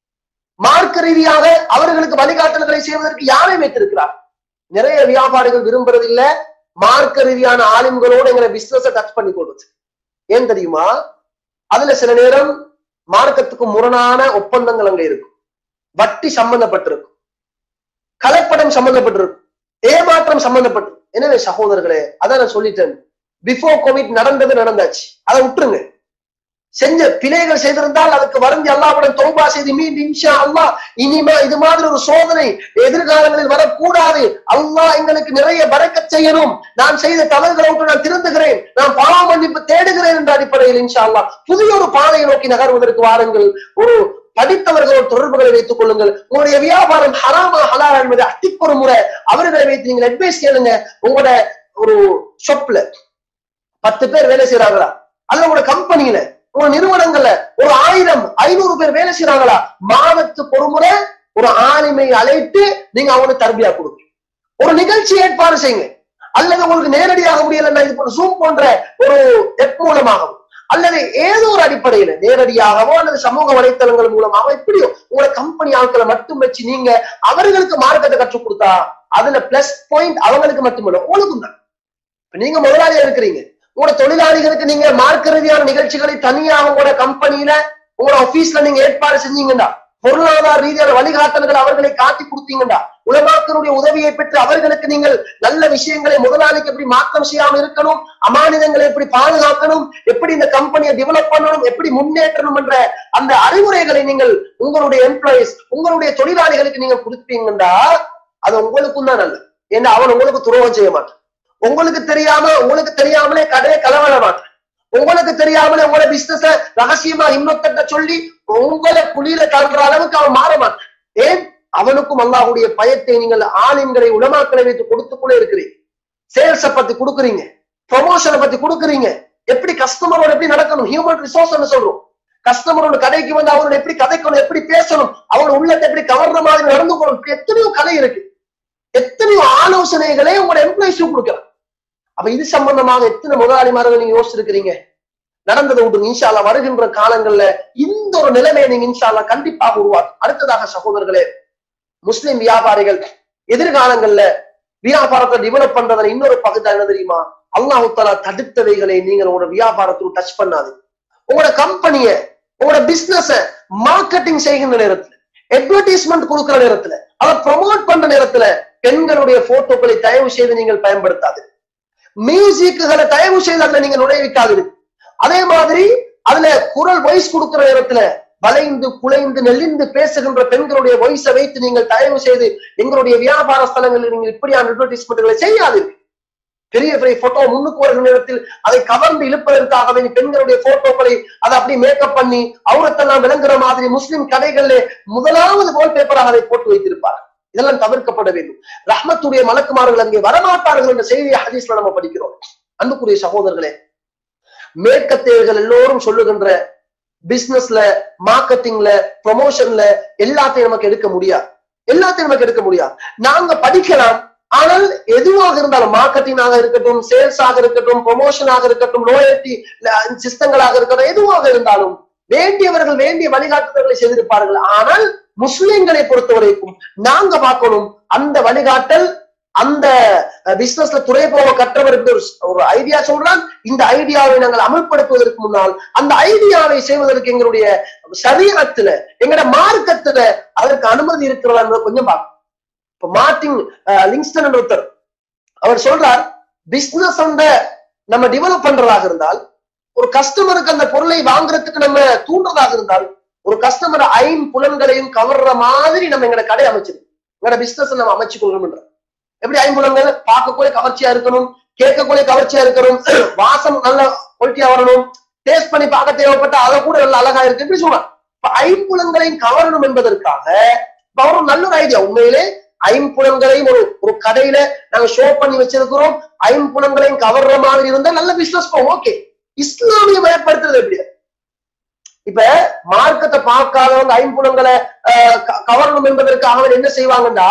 மார்க்க ரீதியாக அவர்களுக்கு வழிகாட்டல்களை செய்வதற்கு யாரை வைத்திருக்கிறார் நிறைய வியாபாரிகள் விரும்புறது இல்ல மார்க்க ரீதியான ஆளுங்களோட எங்களை பிசினஸ் டச் பண்ணி கொடுத்து ஏன் தெரியுமா அதுல சில நேரம் மார்க்கத்துக்கு முரணான ஒப்பந்தங்கள் அங்க இருக்கும் வட்டி சம்பந்தப்பட்டிருக்கும் கலப்படம் சம்பந்தப்பட்டிருக்கும் ஏமாற்றம் சம்பந்தப்பட்டு எனவே சகோதரர்களே அதான் நான் சொல்லிட்டேன் பிஃபோர் கோவிட் நடந்தது நடந்தாச்சு அதை விட்டுருங்க செஞ்ச பிழைகள் செய்திருந்தால் அதுக்கு வருந்தி அல்லாவுடன் தௌபா செய்து மீண்டும் இன்ஷா அல்லாஹ் இனிமே இது மாதிரி ஒரு சோதனை எதிர்காலங்களில் வரக்கூடாது அல்லாஹ் எங்களுக்கு நிறைய பறக்கச் செய்யணும் நான் செய்த தவறுகளை விட்டு நான் திருந்துகிறேன் நான் பாவ மன்னிப்பு தேடுகிறேன் என்ற அடிப்படையில் இன்ஷா அல்லாஹ் புதிய ஒரு பாதையை நோக்கி நகர்வதற்கு வாருங்கள் ஒரு படித்தவர்களோட தொடர்புகளை வைத்துக் கொள்ளுங்கள் உங்களுடைய வியாபாரம் ஹராமா ஹலால் என்பதை அத்திக்கு ஒரு முறை அவர்களை வைத்து நீங்கள் அட்வைஸ் கேளுங்க உங்களோட ஒரு ஷாப்ல பத்து பேர் வேலை செய்யறாங்களா அல்லது உங்களோட கம்பெனியில உங்க நிறுவனங்கள்ல ஒரு ஆயிரம் ஐநூறு பேர் வேலை செய்யறாங்களா மாதத்துக்கு ஒரு முறை ஒரு ஆளுமை அழைத்து நீங்க அவங்களுக்கு தர்பியா கொடுங்க ஒரு நிகழ்ச்சி ஏற்பாடு செய்யுங்க அல்லது உங்களுக்கு நேரடியாக முடியலன்னா இது போன்ற ஜூம் போன்ற ஒரு எப் மூலமாகவும் அல்லது ஏதோ ஒரு அடிப்படையில நேரடியாகவோ அல்லது சமூக வலைத்தளங்கள் மூலமாகவோ எப்படியோ உங்களோட கம்பெனி ஆட்களை மட்டும் வச்சு நீங்க அவர்களுக்கு மார்க்கத்தை கற்றுக் கொடுத்தா அதுல பிளஸ் பாயிண்ட் அவங்களுக்கு மட்டுமில்ல உங்களுக்கும் தான் இப்ப நீங்க முதலாளியா இருக்கிறீங்க உங்களோட தொழிலாளிகளுக்கு நீங்க மார்க்க ரீதியான நிகழ்ச்சிகளை தனியாக உங்களோட கம்பெனியில உங்களோட ஆபீஸ்ல நீங்க ஏற்பாடு செஞ்சீங்கன்னா பொருளாதார ரீதியான வழிகாட்டல்கள் அவர்களை காட்டி கொடுத்தீங்கன்னா உலமாக்களுடைய உதவியை பெற்று அவர்களுக்கு நீங்கள் நல்ல விஷயங்களை முதலாளிக்கு எப்படி மாற்றம் செய்யாம இருக்கணும் அமானிதங்களை எப்படி பாதுகாக்கணும் எப்படி இந்த கம்பெனியை டெவலப் பண்ணணும் எப்படி முன்னேற்றணும் என்ற அந்த அறிவுரைகளை நீங்கள் உங்களுடைய எம்ப்ளாயிஸ் உங்களுடைய தொழிலாளிகளுக்கு நீங்க கொடுத்தீங்கன்னா அது உங்களுக்கும் தான் நல்லது ஏன்னா அவன் உங்களுக்கு துரோகம் செய்ய மாட்டான் உங்களுக்கு தெரியாம உங்களுக்கு தெரியாமலே கடையை கலவர மாட்டான் உங்களுக்கு தெரியாமலே உங்களோட பிசினஸ ரகசியமா இன்னொத்த சொல்லி உங்களை குளிர தள்ளுற அளவுக்கு அவன் மாற மாட்டான் ஏன் அவனுக்கும் அல்லாஹுடைய பயத்தை நீங்கள் ஆலிம்களை உலமாக்களை வைத்து கொடுத்துக்கொண்டே இருக்கிறீங்க சேல்ஸ பத்தி கொடுக்குறீங்க ப்ரொமோஷனை பத்தி கொடுக்குறீங்க எப்படி கஸ்டமரோட எப்படி நடக்கணும் ஹியூமன் ரிசோர்ஸ் சொல்றோம் கஸ்டமரோட கடைக்கு வந்து அவரோட எப்படி கதைக்கணும் எப்படி பேசணும் அவரோட உள்ளத்தை எப்படி கவர்ற மாதிரி நடந்து கொள்ளணும் இப்படி எத்தனையோ கலை இருக்கு எத்தனையோ ஆலோசனைகளே உங்களோட எம்ப்ளாயிஸும் கொடுக்கலாம் அப்ப இது சம்பந்தமாக எத்தனை முதலாளிமார்கள் நீங்க யோசிச்சிருக்கிறீங்க நடந்ததை விட்டு இன்ஷால்லா வருகின்ற காலங்கள்ல இந்த ஒரு நிலைமையை நீங்க இன்ஷால்லா கண்டிப்பாக உருவாக்கும் அடுத்ததாக சகோதரர்களே முஸ்லிம் வியாபாரிகள் எதிர்காலங்கள்ல வியாபாரத்தை டெவலப் பண்றதுல இன்னொரு பகுதி என்ன தெரியுமா அல்லாஹு தாலா தடுத்தவைகளை நீங்கள் உங்களோட வியாபாரத்தில் டச் பண்ணாது உங்களோட கம்பெனிய உங்களோட பிசினஸ மார்க்கெட்டிங் செய்கின்ற நேரத்துல அட்வர்டைஸ்மெண்ட் கொடுக்கிற நேரத்துல அதை ப்ரொமோட் பண்ற நேரத்துல பெண்களுடைய போட்டோக்களை தயவு செய்து நீங்கள் பயன்படுத்தாது மியூசிக்குகளை தயவு செய்து அதுல நீங்க நுழைவிக்காது அதே மாதிரி அதுல குரல் வாய்ஸ் கொடுக்கிற நேரத்துல வளைந்து குலைந்து நெளிந்து பேசுகின்ற பெண்களுடைய வாய்ஸை வைத்து நீங்கள் தயவு செய்து எங்களுடைய வியாபார ஸ்தலங்களில் நீங்கள் இப்படியான அட்வர்டைஸ்மெண்ட்களை செய்யாதீர்கள் பெரிய பெரிய போட்டோ முன்னுக்கு வருகிற நேரத்தில் அதை கவர்ந்து இழுப்பதற்காகவே பெண்களுடைய போட்டோக்களை அதை அப்படி மேக்கப் பண்ணி அவரத்தெல்லாம் விளங்குற மாதிரி முஸ்லிம் கடைகளிலே முதலாவது வால் பேப்பராக அதை போட்டு வைத்திருப்பார் இதெல்லாம் தவிர்க்கப்பட வேண்டும் ரஹ்மத்துடைய மலக்குமார்கள் அங்கே வரமாட்டார்கள் என்ற செய்தியை ஹதீஸ்ல நம்ம படிக்கிறோம் அன்புக்குரிய சகோதரர்களே மேற்கத்தேவர்கள் எல்லோரும் சொல்லுகின்ற பிசினஸ்ல மார்க்கெட்டிங்ல ப்ரொமோஷன்ல எல்லாத்தையும் நமக்கு எடுக்க முடியாது எல்லாத்தையும் நமக்கு எடுக்க முடியாது நாங்க படிக்கலாம் ஆனால் எதுவாக இருந்தாலும் மார்க்கெட்டிங்காக இருக்கட்டும் சேல்ஸாக இருக்கட்டும் ப்ரொமோஷனாக இருக்கட்டும் லோயல்டி சிஸ்டங்களாக இருக்கட்டும் எதுவாக இருந்தாலும் வேண்டியவர்கள் வேண்டிய வழிகாட்டுதல்களை செய்திருப்பார்கள் ஆனால் முஸ்லிம்களை பொறுத்த வரைக்கும் நாங்க பார்க்கணும் அந்த வழிகாட்டல் அந்த பிசினஸ்ல துறை போக கற்றவருக்கு ஒரு ஐடியா சொல்றான் இந்த ஐடியாவை நாங்கள் அமல்படுத்துவதற்கு முன்னால் அந்த ஐடியாவை செய்வதற்கு எங்களுடைய சரீரத்துல எங்களோட மார்க்கத்துல அதற்கு அனுமதி இருக்கிறதா என்பதை கொஞ்சம் பார்க்கணும் இப்ப மார்டின் லிங்ஸ்டன் ஒருத்தர் அவர் சொல்றார் பிசினஸ் அந்த நம்ம டெவலப் பண்றதாக இருந்தால் ஒரு கஸ்டமருக்கு அந்த பொருளை வாங்குறதுக்கு நம்ம தூண்டுறதாக இருந்தால் ஒரு கஸ்டமர் ஐம்புலன்களையும் கவர்ற மாதிரி நம்ம எங்களோட கடை அமைச்சிருக்கோம் எங்களோட பிசினஸ் நம்ம அமைச்சு கொள்ளணும்ன்ற எப்படி ஐம்புலன்கள் பார்க்கக்கூடிய கவர்ச்சியா இருக்கணும் கேட்கக்கூடிய கவர்ச்சியா இருக்கணும் வாசம் நல்ல குவாலிட்டியா வரணும் டேஸ்ட் பண்ணி பார்க்க தேவைப்பட்ட அதை கூட நல்ல அழகா இருக்கு எப்படி சொல்லலாம் இப்ப ஐம்புலன்களையும் கவரணும் என்பதற்காக இப்ப அவர் நல்ல ஒரு ஐடியா உண்மையிலே ஐம்புலன்களையும் ஒரு ஒரு கடையில நாங்க ஷோ பண்ணி வச்சிருக்கிறோம் ஐம்புலன்களையும் கவர்ற மாதிரி இருந்தா நல்ல பிசினஸ் போகும் ஓகே இஸ்லாமிய பயப்படுத்துறது எப்படி இப்ப மார்க்கத்தை பார்க்காதவங்க ஐம்புலங்களை கவரணும் என்பதற்காக என்ன செய்வாங்கடா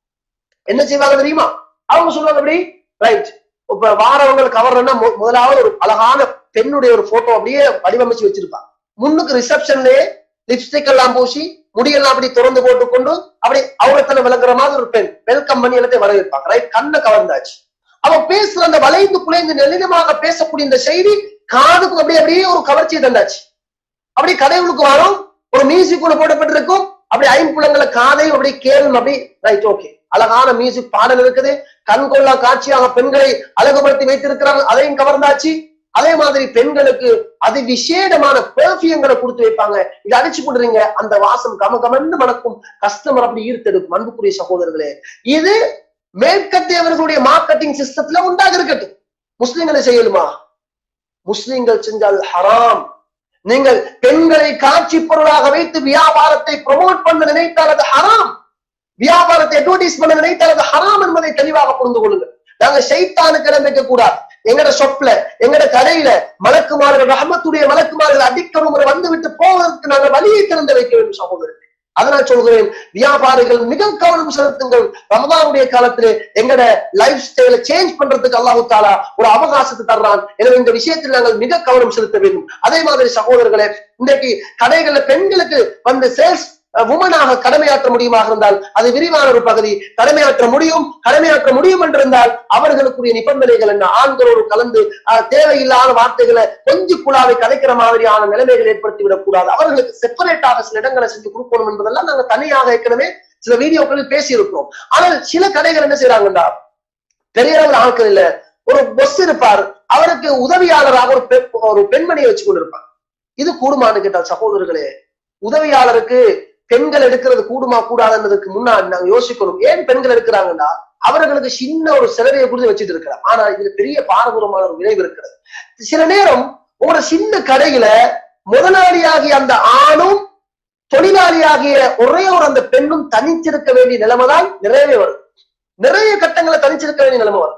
என்ன செய்வாங்க தெரியுமா அவங்க சொல்லுவாங்க எப்படி ரைட் இப்ப வாரவங்களை கவர்றன்னா முதலாவது ஒரு அழகான பெண்ணுடைய ஒரு போட்டோ அப்படியே வடிவமைச்சு வச்சிருப்பாங்க முன்னுக்கு ரிசப்ஷன்லயே லிப்ஸ்டிக் எல்லாம் பூசி முடியெல்லாம் அப்படி திறந்து போட்டுக்கொண்டு அப்படி அவரத்தனை விளங்குற மாதிரி ஒரு பெண் வெல்கம் பண்ணி எல்லாத்தையும் வரவேற்பாங்க ரைட் கண்ணை கவர்ந்தாச்சு அவன் பேசுற அந்த வளைந்து குலைந்து நெல்லினமாக பேசக்கூடிய இந்த செய்தி காதுக்கு அப்படியே அப்படியே ஒரு கவர்ச்சியை தந்தாச்சு அப்படி கதைகளுக்கு வரும் ஒரு மியூசிக் கூட போடப்பட்டிருக்கும் அப்படி ஐம்புலங்களை காதையும் அப்படி கேளும் அப்படி ரைட் ஓகே அழகான மியூசிக் பாடல் இருக்குது கண்கொள்ளா காட்சியாக பெண்களை அழகுபடுத்தி வைத்திருக்கிறாங்க அதையும் கவர்ந்தாச்சு அதே மாதிரி பெண்களுக்கு அது விசேடமான பெர்ஃபியங்களை கொடுத்து வைப்பாங்க இதை அடிச்சு போடுறீங்க அந்த வாசம் கம கமன்னு மணக்கும் கஸ்டமர் அப்படி ஈர்த்தெடுக்கும் அன்புக்குரிய சகோதரர்களே இது மேற்கத்தியவர்களுடைய மார்க்கெட்டிங் சிஸ்டத்துல உண்டாக இருக்கட்டும் முஸ்லிம்களை செய்யலுமா முஸ்லிம்கள் செஞ்சால் ஹராம் நீங்கள் பெண்களை காட்சி பொருளாக வைத்து வியாபாரத்தை ப்ரொமோட் பண்ண நினைத்தால் அது ஹராம் வியாபாரத்தை அட்வர்டைஸ் பண்ண நினைத்தால் அது ஹராம் என்பதை தெளிவாக புரிந்து கொள்ளுங்கள் நாங்க சைத்தானுக்கு இடம் வைக்க கூடாது எங்கட சொப்ல எங்கட கடையில மலக்குமார்கள் ரஹமத்துடைய மலக்குமார்கள் அடிக்கணும் வந்து விட்டு போவதற்கு நாங்கள் வழியை திறந்து வைக்க வேண்டும் சகோதரர்கள் அதனால் சொல்கிறேன் வியாபாரிகள் மிக கவனம் செலுத்துங்கள் ரமதானுடைய காலத்திலே எங்கட லைஃப் ஸ்டைல சேஞ்ச் பண்றதுக்கு அல்லாஹு தாலா ஒரு அவகாசத்தை தர்றான் எனவே இந்த விஷயத்தில் நாங்கள் மிக கவனம் செலுத்த வேண்டும் அதே மாதிரி சகோதரர்களே இன்றைக்கு கடைகள்ல பெண்களுக்கு வந்து சேல்ஸ் உமனாக கடமையாற்ற முடியுமாக இருந்தால் அது விரிவான ஒரு பகுதி கடமையாற்ற முடியும் கடமையாற்ற முடியும் என்றிருந்தால் அவர்களுக்குரிய நிபந்தனைகள் என்ன ஆண்களோடு கலந்து தேவையில்லாத வார்த்தைகளை கொஞ்சம் குழாவை கதைக்கிற மாதிரியான நிலைமைகள் ஏற்படுத்தி விடக்கூடாது அவர்களுக்கு செப்பரேட்டாக சில இடங்களை செஞ்சு கொடுக்கணும் என்பதெல்லாம் நாங்க தனியாக ஏற்கனவே சில வீடியோக்களில் பேசியிருக்கிறோம் ஆனால் சில கடைகள் என்ன செய்யறாங்கன்னா பெரிய அளவில் ஆட்கள் இல்ல ஒரு பொஸ் இருப்பார் அவருக்கு உதவியாளராக ஒரு ஒரு பெண்மணியை வச்சு கொண்டிருப்பார் இது கூடுமான்னு கேட்டால் சகோதரர்களே உதவியாளருக்கு பெண்கள் எடுக்கிறது கூடுமா கூடாதுன்றதுக்கு முன்னாடி நாங்க யோசிக்கணும் ஏன் பெண்கள் எடுக்கிறாங்கன்னா அவர்களுக்கு சின்ன ஒரு சிலரையை குறித்து வச்சுட்டு இருக்கிறார் ஆனா இதுல பெரிய பாரதூரமான ஒரு விளைவு இருக்கிறது சில நேரம் ஒரு சின்ன கடையில முதலாளியாகிய அந்த ஆணும் தொழிலாளியாகிய ஒரே ஒரு அந்த பெண்ணும் தனிச்சிருக்க வேண்டிய நிலைமை தான் நிறையவே வரும் நிறைய கட்டங்களை தனிச்சிருக்க வேண்டிய நிலைமை வரும்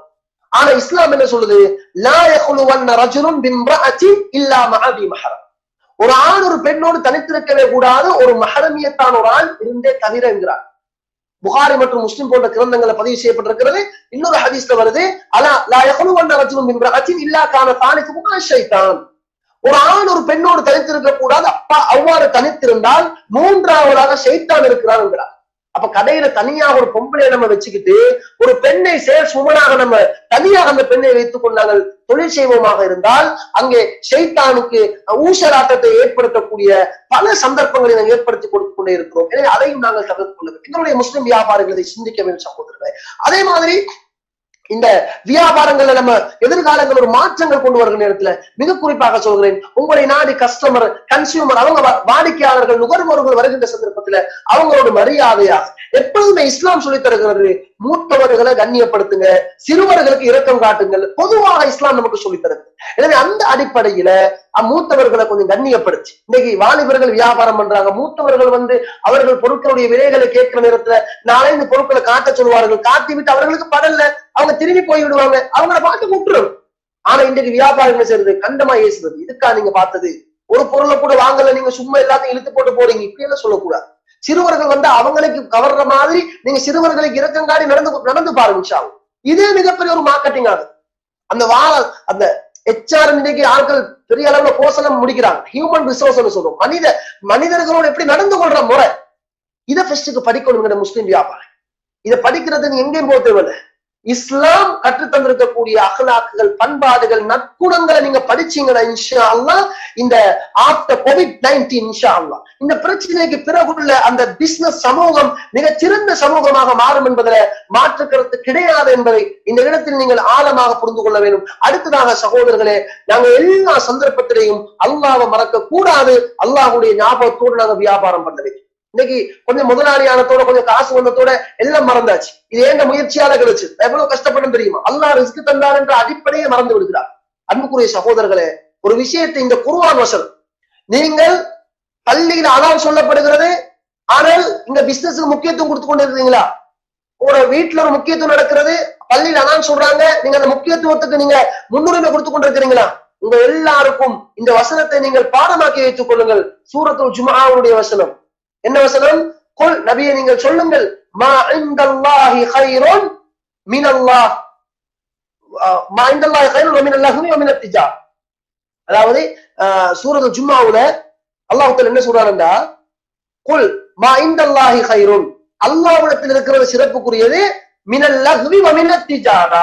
ஆனா இஸ்லாம் என்ன சொல்லுது லா யஹ்லுவன்ன ரஜுலுன் பிம்ரஅத்தின் இல்லா மஅ பி மஹரம் ஒரு ஆண் ஒரு பெண்ணோடு தனித்திருக்கவே கூடாது ஒரு மஹரமியத்தான் ஒரு ஆண் இருந்தே தவிர என்கிறார் புகாரி மற்றும் முஸ்லிம் போன்ற கிரந்தங்களை பதிவு செய்யப்பட்டிருக்கிறது இன்னொரு ஹதீஸ்ல வருது அலா லா யஹ்லுவன்ன ரஜுலுன் பிம்ரஅத்தின் இல்லா கான தாலிகுமா ஷைத்தான் ஒரு ஆண் ஒரு பெண்ணோடு தனித்திருக்க கூடாது அப்பா அவ்வாறு தனித்திருந்தால் மூன்றாவதாக ஷைத்தான் இருக்கிறார் என்கிறார் அப்ப கடையில தனியாக ஒரு பொம்பளையை நம்ம வச்சுக்கிட்டு ஒரு பெண்ணை சேல்ஸ் உமனாக நம்ம தனியாக அந்த பெண்ணை வைத்துக் கொண்டு நாங்கள் தொழில் செய்வோமாக இருந்தால் அங்கே ஷைத்தானுக்கு ஊசலாட்டத்தை ஏற்படுத்தக்கூடிய பல சந்தர்ப்பங்களை நாங்கள் ஏற்படுத்தி கொடுத்து கொண்டே இருக்கிறோம் எனவே அதையும் நாங்கள் தவிர்த்து கொள்ள வேண்டும் எங்களுடைய முஸ்லிம் வியாபாரிகள் இதை சிந்திக்க வேண்டும் சகோதரர்களே அதே மாதிரி இந்த வியாபாரங்கள்ல நம்ம எதிர்காலங்கள் ஒரு மாற்றங்கள் கொண்டு வருகிற நேரத்துல மிக குறிப்பாக சொல்கிறேன் உங்களை நாடி கஸ்டமர் கன்சியூமர் அவங்க வா- வாடிக்கையாளர்கள் நுகர்வோர்கள் வருகின்ற சந்தர்ப்பத்துல அவங்களோட மரியாதையாக எப்பொழுதுமே இஸ்லாம் சொல்லித் தருகிறது மூத்தவர்களை கண்ணியப்படுத்துங்க சிறுவர்களுக்கு இரக்கம் காட்டுங்கள் பொதுவாக இஸ்லாம் நமக்கு சொல்லித் தருது எனவே அந்த அடிப்படையில அஹ், மூத்தவர்களை கொஞ்சம் கண்ணியப்படுத்தி இன்னைக்கு வாலிபர்கள் வியாபாரம் பண்றாங்க மூத்தவர்கள் வந்து அவர்கள் பொருட்களுடைய விலைகளை கேட்கிற நேரத்துல நாளை இந்த பொருட்களை காட்ட சொல்லுவார்கள் காட்டி விட்டு அவர்களுக்கு படல அவங்க திரும்பி போய் விடுவாங்க அவங்கள பாட்டு விட்டுரும் ஆனா இன்றைக்கு வியாபாரம் என்ன செய்யறது கண்டமா ஏசுறது இதுக்கா நீங்க பார்த்தது ஒரு பொருளை கூட வாங்கல நீங்க சும்மா எல்லாத்தையும் இழுத்து போட்டு போறீங்க இப்படி எல்லாம் சொல்லக்கூடாது சிறுவர்கள் வந்து அவங்களுக்கு கவர்ற மாதிரி நீங்க சிறுவர்களுக்கு இறக்கங்காடி நடந்து நடந்து பாருங்க இன்ஷா அல்லாஹ். இதே மிகப்பெரிய ஒரு மார்க்கெட்டிங் ஆகுது அந்த வாழ அந்த ஹெச்ஆர் இன்னைக்கு ஆட்கள் பெரிய அளவுல கோசலம் முடிக்கிறாங்க ஹியூமன் ரிசோர்ஸ் சொல்றோம் மனித மனிதர்களோட எப்படி நடந்து கொள்ற முறை இதை ஃபர்ஸ்ட்டுக்கு படிக்கணுங்கிற முஸ்லிம் வியாபாரம் இதை படிக்கிறது நீ எங்கேயும் போக தேவையில்லை இஸ்லாம் கற்றுத் தந்திருக்கக்கூடிய அகலாக்குகள் பண்பாடுகள் நற்குணங்களை நீங்க படிச்சீங்கன்னா இன்ஷா அல்லாஹ் இந்த ஆஃப்டர் கோவிட் நைன்டீன் இன்ஷா அல்லாஹ் இந்த பிரச்சனைக்கு பிறகுள்ள அந்த பிசினஸ் சமூகம் மிகச்சிறந்த சமூகமாக மாறும் என்பதில் மாற்று கருத்து கிடையாது என்பதை இந்த இடத்தில் நீங்கள் ஆழமாக புரிந்து கொள்ள வேண்டும் அடுத்ததாக சகோதரர்களே நாங்க எல்லா சந்தர்ப்பத்திலையும் அல்லாஹ்வை மறக்க கூடாது அல்லாஹ்வுடைய ஞாபகத்தோடு நாங்க வியாபாரம் பண்ண வேண்டும் இன்னைக்கு கொஞ்சம் முதலாளியானத்தோட கொஞ்சம் காசு வந்ததோட எல்லாம் மறந்தாச்சு இது ஏண்ட முயற்சியால கிடைச்சு எவ்வளவு கஷ்டப்படும் தெரியுமா அல்லாஹ் ரிஸ்க் தந்தார் என்ற அடிப்படையை மறந்து விடுகிறார் அன்புக்குரிய சகோதரர்களே ஒரு விஷயத்தை இந்த குருவான் வசனம் நீங்கள் பள்ளியில அதான் சொல்லப்படுகிறது ஆனால் இங்க பிசினஸுக்கு முக்கியத்துவம் கொடுத்து கொண்டு இருக்கீங்களா ஒரு வீட்டுல ஒரு முக்கியத்துவம் நடக்கிறது பள்ளியில அதான் சொல்றாங்க நீங்க அந்த முக்கியத்துவத்துக்கு நீங்க முன்னுரிமை கொடுத்து கொண்டிருக்கிறீங்களா உங்க எல்லாருக்கும் இந்த வசனத்தை நீங்கள் பாடமாக்கி வைத்துக் கொள்ளுங்கள் சூரத்துல் ஜுமாவுடைய வசனம் என்ன வசனம் கொல் நபியை நீங்கள் சொல்லுங்கள் மா இந்தல்லாஹி ஹைரோன் மினல்லாஹ் அஹ், மா இந்தல்லாஹி ஹைரோன் வ மினல்லாஹி வ மினத் திஜார் அதாவது அஹ், சூரத்துல் ஜும்மாவுல அல்லாஹ் தஆலா என்ன சொல்றாருன்னா குல் மா இந்தல்லாஹி ஹைரோன் அல்லாஹ்விடத்தில் இருக்கிறது சிறப்புக்குரியது மினல் லஹ்வி வ மினத் திஜாரா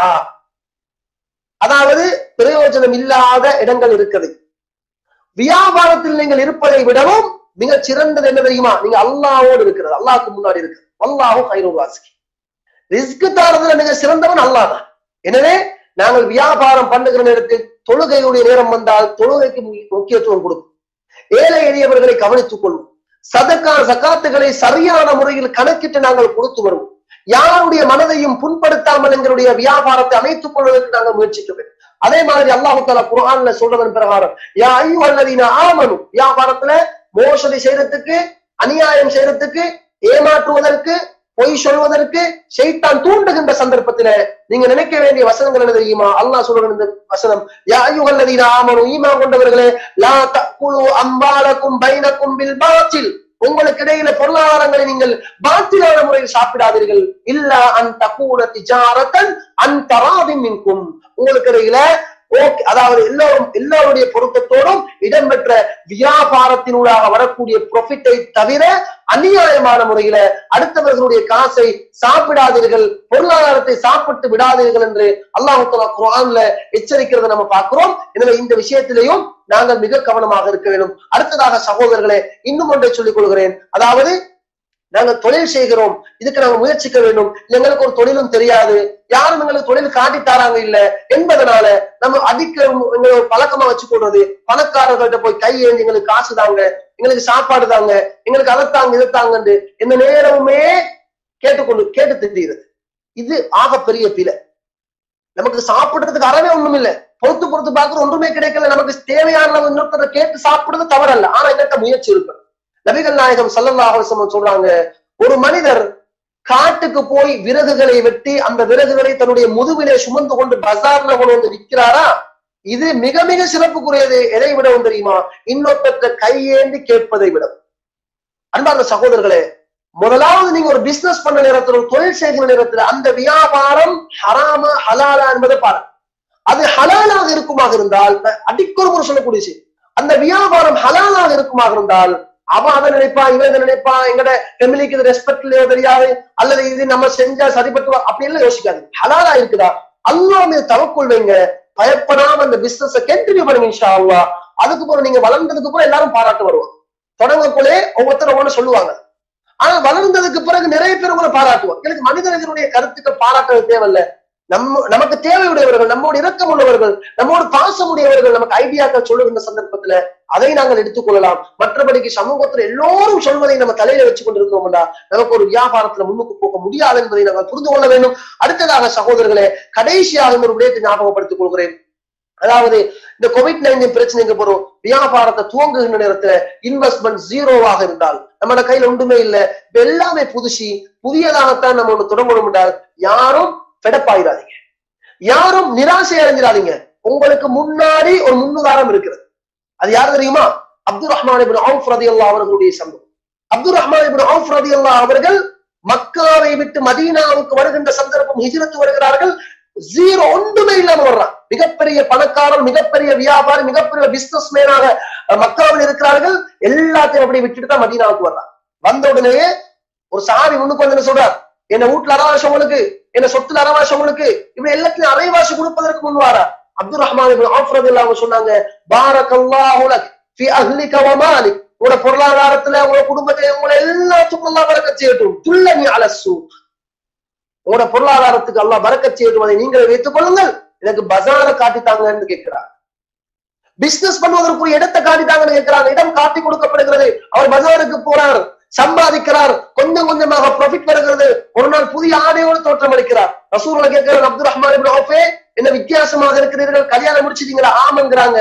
அதாவது பிரயோஜனம் இல்லாத இடங்கள் இருக்குது வியாபாரத்தில் நீங்கள் இருப்பதை விடவும் மிக சிறந்தது என்ன தெரியுமா நீங்க அல்லாஹ்வோடு இருக்கிறது அல்லாஹ்க்கு முன்னாடி இருக்கு அல்லாஹு கைரூர் வாசிக்கு ரிஸ்க் தாரதுல மிக சிறந்தவன் அல்லாஹ் தான் எனவே நாங்கள் வியாபாரம் பண்ணுகிற நேரத்தில் தொழுகையுடைய நேரம் வந்தால் தொழுகைக்கு மு- முக்கியத்துவம் கொடுக்கும் ஏழை எளியவர்களை கவனித்துக் கொள்வோம் சதக்கா சக்காத்துகளை சரியான முறையில் கணக்கிட்டு நாங்கள் கொடுத்து வருவோம் யாருடைய மனதையும் புண்படுத்தாமல் எங்களுடைய வியாபாரத்தை அமைத்துக் கொள்வதற்கு நாங்கள் முயற்சிக்க வேண்டும் அதே மாதிரி அல்லாஹு தாலா குர்ஆன்ல சொல்றதன் பிரகாரம் யா ஐயுஹல்லதீன ஆமனு வியாபாரத்துல மோசடி செய்யறதுக்கு அநியாயம் செய்யறதுக்கு ஏமாற்றுவதற்கு பொய் சொல்வதற்கு ஷைத்தான் தூண்டுகின்ற சந்தர்ப்பத்தில நீங்க நினைக்க வேண்டிய வசனங்கள் என்ன தெரியுமா அல்லாஹ் சொல்ற இந்த வசனம் யா ஐயுஹல்லதீன ஆமனு ஈமான் கொண்டவர்களே லா தக்குலு அம்பாலக்கும் பைனக்கும் பில் பாத்தில் உங்களுக்கு இடையில பொருளாதாரங்களை நீங்கள் பாத்திலான முறையில் சாப்பிடாதீர்கள் இல்ல அன் தக்கூன திஜாரத்தன் அன் தராதின் மின்கும் உங்களுக்கு இடையில ஓகே அதாவது எல்லோரும் எல்லோருடைய பொருத்தத்தோடும் இடம்பெற்ற வியாபாரத்தினூடாக வரக்கூடிய ப்ராஃபிட்டை தவிர அநியாயமான முறையில அடுத்தவர்களுடைய காசை சாப்பிடாதீர்கள் பொருளாதாரத்தை சாப்பிட்டு விடாதீர்கள் என்று அல்லாஹு தஆலா குர்ஆன்ல எச்சரிக்கிறதை நம்ம பார்க்கிறோம் எனவே இந்த விஷயத்திலையும் நாங்கள் மிக கவனமாக இருக்க வேண்டும் அடுத்ததாக சகோதரர்களே இன்னும் ஒன்றை சொல்லிக் கொள்கிறேன் அதாவது நாங்கள் தொழில் செய்கிறோம் இதுக்கு நாங்க முயற்சிக்க வேண்டும் எங்களுக்கு ஒரு தொழிலும் தெரியாது யாரும் எங்களுக்கு தொழில் காட்டி தராங்க இல்ல என்பதனால நம்ம அதிக எங்களை ஒரு பழக்கமா வச்சு கொள்றது பணக்காரர்கள்ட்ட போய் கை ஏந்தி எங்களுக்கு காசு தாங்க எங்களுக்கு சாப்பாடு தாங்க எங்களுக்கு அதை தாங்க இதை தாங்கன்னு எந்த நேரமுமே கேட்டுக்கொண்டு கேட்டு திட்டுகிறது இது ஆகப்பெரிய பிழை நமக்கு சாப்பிடுறதுக்கு அறவே ஒண்ணும் இல்ல பொறுத்து பொறுத்து பார்க்கறது ஒன்றுமே கிடைக்கல நமக்கு தேவையான இன்னொருத்தரை கேட்டு சாப்பிடுறது தவறல்ல ஆனா எங்கிட்ட முயற்சி இருக்கு நபிகள் நாயகம் ஸல்லல்லாஹு அலைஹி வஸல்லம் சொல்றாங்க ஒரு மனிதர் காட்டுக்கு போய் விறகுகளை வெட்டி அந்த விறகுகளை தன்னுடைய முதுவிலே சுமந்து கொண்டு பஜார்ல கொண்டு வந்து விற்கிறாரா இது மிக மிக சிறப்புக்குரியது எதை விடவும் தெரியுமா இன்னொருத்த கையேந்தி கேட்பதை விட அன்பார்ந்த சகோதரர்களே முதலாவது நீங்க ஒரு பிசினஸ் பண்ண நேரத்தில் ஒரு தொழில் செய்கிற நேரத்தில் அந்த வியாபாரம் ஹராமா ஹலாலா என்பதை பாருங்க அது ஹலாலாக இருக்குமாக இருந்தால் அடிக்கொரு முறை சொல்லக்கூடிய விஷயம் அந்த வியாபாரம் ஹலாலாக இருக்குமாக இருந்தால் அவன் அதை நினைப்பா இவன் இதை நினைப்பா எங்கட ஃபெமிலிக்கு இது ரெஸ்பெக்ட் இல்லையோ தெரியாது அல்லது இது நம்ம செஞ்சா சரிப்பட்டு வா- அப்படி எல்லாம் யோசிக்காது ஹலாலா இருக்குதா அல்லாஹ் மீது தவக்குள் வைங்க பயப்படாம அந்த பிசினஸ் கண்டினியூ பண்ணுங்க இன்ஷா அல்லாஹ் அதுக்கு பிறகு நீங்க வளர்ந்ததுக்கு பிறகு எல்லாரும் பாராட்டு வருவாங்க தொடங்கக்குள்ளே ஒவ்வொருத்தர் ஒவ்வொன்று சொல்லுவாங்க ஆனா வளர்ந்ததுக்கு பிறகு நிறைய பேர் உங்களை பாராட்டுவாங்க எனக்கு மனிதர்களுடைய கருத்துக்கள் பாராட்டுறது தேவையில்ல நம்ம நமக்கு தேவையுடையவர்கள் நம்மோடு இரக்கம் உள்ளவர்கள் நம்மோடு பாசம் உடையவர்கள் நமக்கு ஐடியாக்கள் சொல்லுகின்ற சந்தர்ப்பத்துல அதை நாங்கள் எடுத்துக்கொள்ளலாம் மற்றபடிக்கு சமூகத்துல எல்லோரும் சொல்வதை நம்ம தலையில வச்சு கொண்டிருக்கிறோம்டா நமக்கு ஒரு வியாபாரத்துல முன்னுக்கு போக முடியாது என்பதை நாங்கள் புரிந்து கொள்ள வேண்டும் அடுத்ததாக சகோதரர்களே கடைசியாக ஒரு விடயத்தை ஞாபகப்படுத்திக் கொள்கிறேன் அதாவது இந்த கோவிட் நைன்டீன் பிரச்சனைக்கு போறோம் வியாபாரத்தை துவங்குகின்ற நேரத்துல இன்வெஸ்ட்மெண்ட் ஜீரோவாக இருந்தால் நம்மளோட கையில ஒன்றுமே இல்ல இப்ப எல்லாமே புதுசி புதியதாகத்தான் நம்ம ஒண்ணு தொடங்கணும் என்றால் யாரும் பெடப்பாயிராதீங்க யாரும் நிராசை அடைஞ்சிடாதீங்க உங்களுக்கு முன்னாடி ஒரு முன்னுதாரணம் இருக்கிறது அது யாரு தெரியுமா அப்துல் ரஹ்மான் இப்னு அவுஃப் ரதியல்லாஹு அவர்களுடைய சம்பவம் அப்துல் ரஹ்மான் இப்னு அவுஃப் ரதியல்லாஹு அவர்கள் மக்காவை விட்டு மதீனாவுக்கு வருகின்ற சந்தர்ப்பம் ஹிஜ்ரத் வருகிறார்கள் ஜீரோ ஒன்றுமே இல்லாம வர்றான் மிகப்பெரிய பணக்காரன் மிகப்பெரிய வியாபாரி மிகப்பெரிய பிசினஸ் மேனாக மக்காவில் இருக்கிறார்கள் எல்லாத்தையும் அப்படி விட்டுட்டு தான் மதீனாவுக்கு வர்றான் வந்த உடனேயே ஒரு சாமி முன்னுக்கு வந்து என்ன சொல்றார் என்ன வீட்டுல அரைவாசம் உங்களுக்கு என்ன சொத்துல அரைவாசம் உங்களுக்கு இப்படி எல்லாத்தையும் அரைவாசி கொடுப்பதற்கு முன் வாரா அப்துல் ரஹ்மான் இப்னு அவுஃப் ரலியல்லாஹு அன்ஹு சொன்னாங்க பாரக்கல்லாஹு லக் ஃபி அஹ்லிக வ மாலிக் உங்களோட பொருளாதாரத்துல உங்களோட குடும்பத்துல உங்களை எல்லாத்துக்கும் அல்லாஹ் பரக்கத் செய்யட்டும் துல்லனி அலசு உங்களோட பொருளாதாரத்துக்கு அல்லாஹ் பரக்கத் செய்யட்டும் அதை நீங்களே வைத்துக் கொள்ளுங்கள் எனக்கு பஜாரை காட்டித்தாங்கன்னு கேட்கிறார் பிசினஸ் பண்ணுவதற்குரிய இடத்தை காட்டித்தாங்கன்னு கேட்கிறாங்க இடம் காட்டி கொடுக்கப்படுகிறது அவர் பஜாருக்கு போறார் சம்பாதிக்கிறார் கொஞ்சம் கொஞ்சமாக ப்ராஃபிட் வருகிறது ஒரு நாள் புதிய ஆடையோடு தோற்றம் அளிக்கிறார் ரசூர்ல கேட்கிறார் அப்துல் ரஹ்மான் இப்னு அவுஃபே என்ன வித்தியாசமாக இருக்கிறீர்கள் கல்யாணம் முடிச்சிட்டீங்களா ஆமாங்கிறாங்க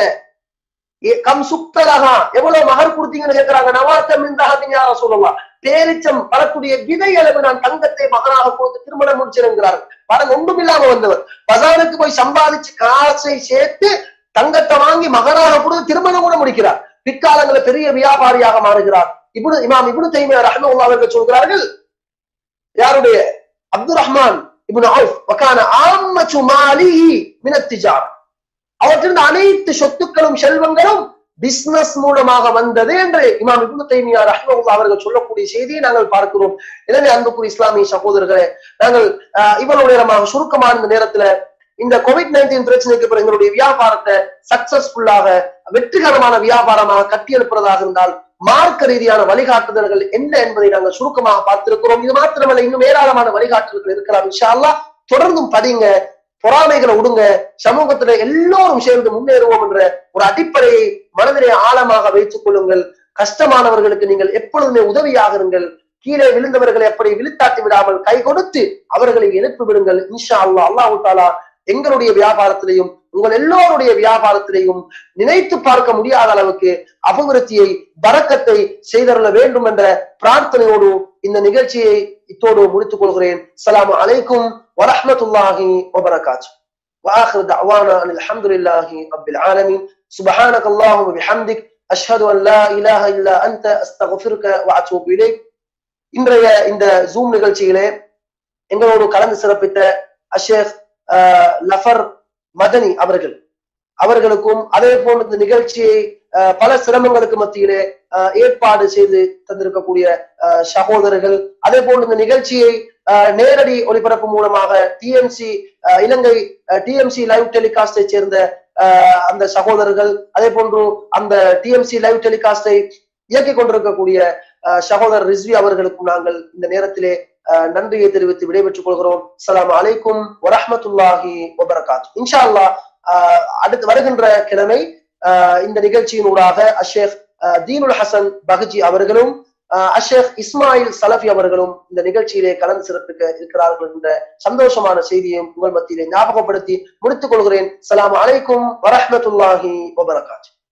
ஏ- கம் சுக்தலகா எவ்வளவு மகர் கொடுத்தீங்கன்னு கேட்கிறாங்க நவாத்தம் இந்த சொல்லலாம் பேரிச்சம் வரக்கூடிய விதை அளவு நான் தங்கத்தை மகனாக கொடுத்து திருமணம் முடிச்சிருக்கிறார் பாருங்க ஒன்றும் இல்லாம வந்தவர் பஜாருக்கு போய் சம்பாதிச்சு காசை சேர்த்து தங்கத்தை வாங்கி மகனாக கொடுத்து திருமணம் கூட முடிக்கிறார் பிற்காலங்களில் பெரிய வியாபாரியாக மாறுகிறார் இப்னு இமாம் இப்னு தைமியா ரஹ்மத்துல்லாஹி அவர்கள் சொல்கிறார்கள் யாருடைய அப்துல் ரஹ்மான் இப்னு அவுஃப் வகான ஆம்மச்சு மாலிஹி மினத் திஜாரா அவற்றிருந்த அனைத்து சொத்துக்களும் செல்வங்களும் பிசினஸ் மூலமாக வந்தது என்று இமாம் இப்னு தைமியா ரஹ்மத்துல்லாஹி அவர்கள் சொல்லக்கூடிய செய்தியை நாங்கள் பார்க்கிறோம் எனவே அன்புக்குரிய இஸ்லாமிய சகோதரர்களே நாங்கள் ஆஹ், இவ்வளவு நேரமாக சுருக்கமான இந்த நேரத்துல இந்த கோவிட் நைன்டீன் பிரச்சனைக்கு பிறகு எங்களுடைய வியாபாரத்தை சக்சஸ்ஃபுல்லாக வெற்றிகரமான வியாபாரமாக கட்டியெழுப்புறதாக இருந்தால் மார்க்க ரீதியான வழிகாட்டுதல்கள் என்ன என்பதை நாங்கள் சுருக்கமாக பார்த்திருக்கிறோம் இது மாத்திரமல்ல இன்னும் ஏராளமான வழிகாட்டுதல்கள் இருக்கலாம் இன்ஷா அல்லாஹ் தொடர்ந்தும் படிங்க பொறாமைகளை விடுங்க சமூகத்துல எல்லோரும் சேர்ந்து முன்னேறுவோம் என்ற ஒரு அடிப்படையை மனதிலே ஆழமாக வைத்துக் கொள்ளுங்கள் கஷ்டமானவர்களுக்கு நீங்கள் எப்பொழுதுமே உதவியாக இருங்கள் கீழே விழுந்தவர்களை எப்படி விழுத்தாட்டி விடாமல் கை கொடுத்து அவர்களை எழுப்பி விடுங்கள் இன்ஷா அல்லாஹ் அல்லாஹு தாலா எங்களுடைய வியாபாரத்திலையும் உங்கள் எல்லோருடைய வியாபாரத்திலையும் நினைத்து பார்க்க முடியாத அளவுக்கு அபிவிருத்தியை பறக்கத்தை செய்தருள வேண்டும் என்ற பிரார்த்தனையோடு இந்த நிகழ்ச்சியை இத்தோடு முடித்துக் கொள்கிறேன் அஸ்ஸலாமு அலைக்கும் வரஹ்மத்துல்லாஹி வபரகாத்து واخر دعوانا ان الحمد لله رب العالمين سبحانك اللهم وبحمدك اشهد ان لا اله الا انت استغفرك واتوب اليك இன்றைய இந்த ஜூம் நிகழ்ச்சியிலே எங்களோடு கலந்து சிறப்பித்த அஷேக் ஆஹ், லஃபர் மதனி அவர்கள் அவர்களுக்கும் அதே போன்ற இந்த நிகழ்ச்சியை ஆஹ், பல சிரமங்களுக்கு மத்தியிலே ஆஹ், ஏற்பாடு செய்து தந்திருக்கக்கூடிய ஆஹ், சகோதரர்கள் அதே போன்று இந்த நிகழ்ச்சியை ஆஹ், நேரடி ஒளிபரப்பு மூலமாக டிஎம்சி இலங்கை டிஎம்சி லைவ் டெலிகாஸ்டை சேர்ந்த ஆஹ், அந்த சகோதரர்கள் அதே போன்று அந்த டிஎம்சி லைவ் டெலிகாஸ்டை இயக்கிக் கொண்டிருக்கக்கூடிய ஆஹ், சகோதரர் ரிஸ்வி அவர்களுக்கும் நாங்கள் இந்த நேரத்திலே ஆஹ், நன்றியை தெரிவித்து விடைபெற்றுக் கொள்கிறோம் அஸ்ஸலாமு அலைக்கும் வரஹ்மத்துல்லாஹி வபரகாத்து இன்ஷா அல்லாஹ் ஆஹ், அடுத்து வருகின்ற கிழமை ஆஹ், இந்த நிகழ்ச்சியின் ஊடாக அஷேக் ஆஹ், தீனுல் ஹசன் பஹஜி அவர்களும் ஆஹ், அஷேக் இஸ்மாயில் சலஃபி அவர்களும் இந்த நிகழ்ச்சியிலே கலந்து சிறப்பிக்க இருக்கிறார்கள் என்ற சந்தோஷமான செய்தியையும் உங்கள் மத்தியிலே ஞாபகப்படுத்தி முடித்துக் கொள்கிறேன் அஸ்ஸலாமு அலைக்கும் வரஹ்மத்துல்லாஹி வபரகாத்து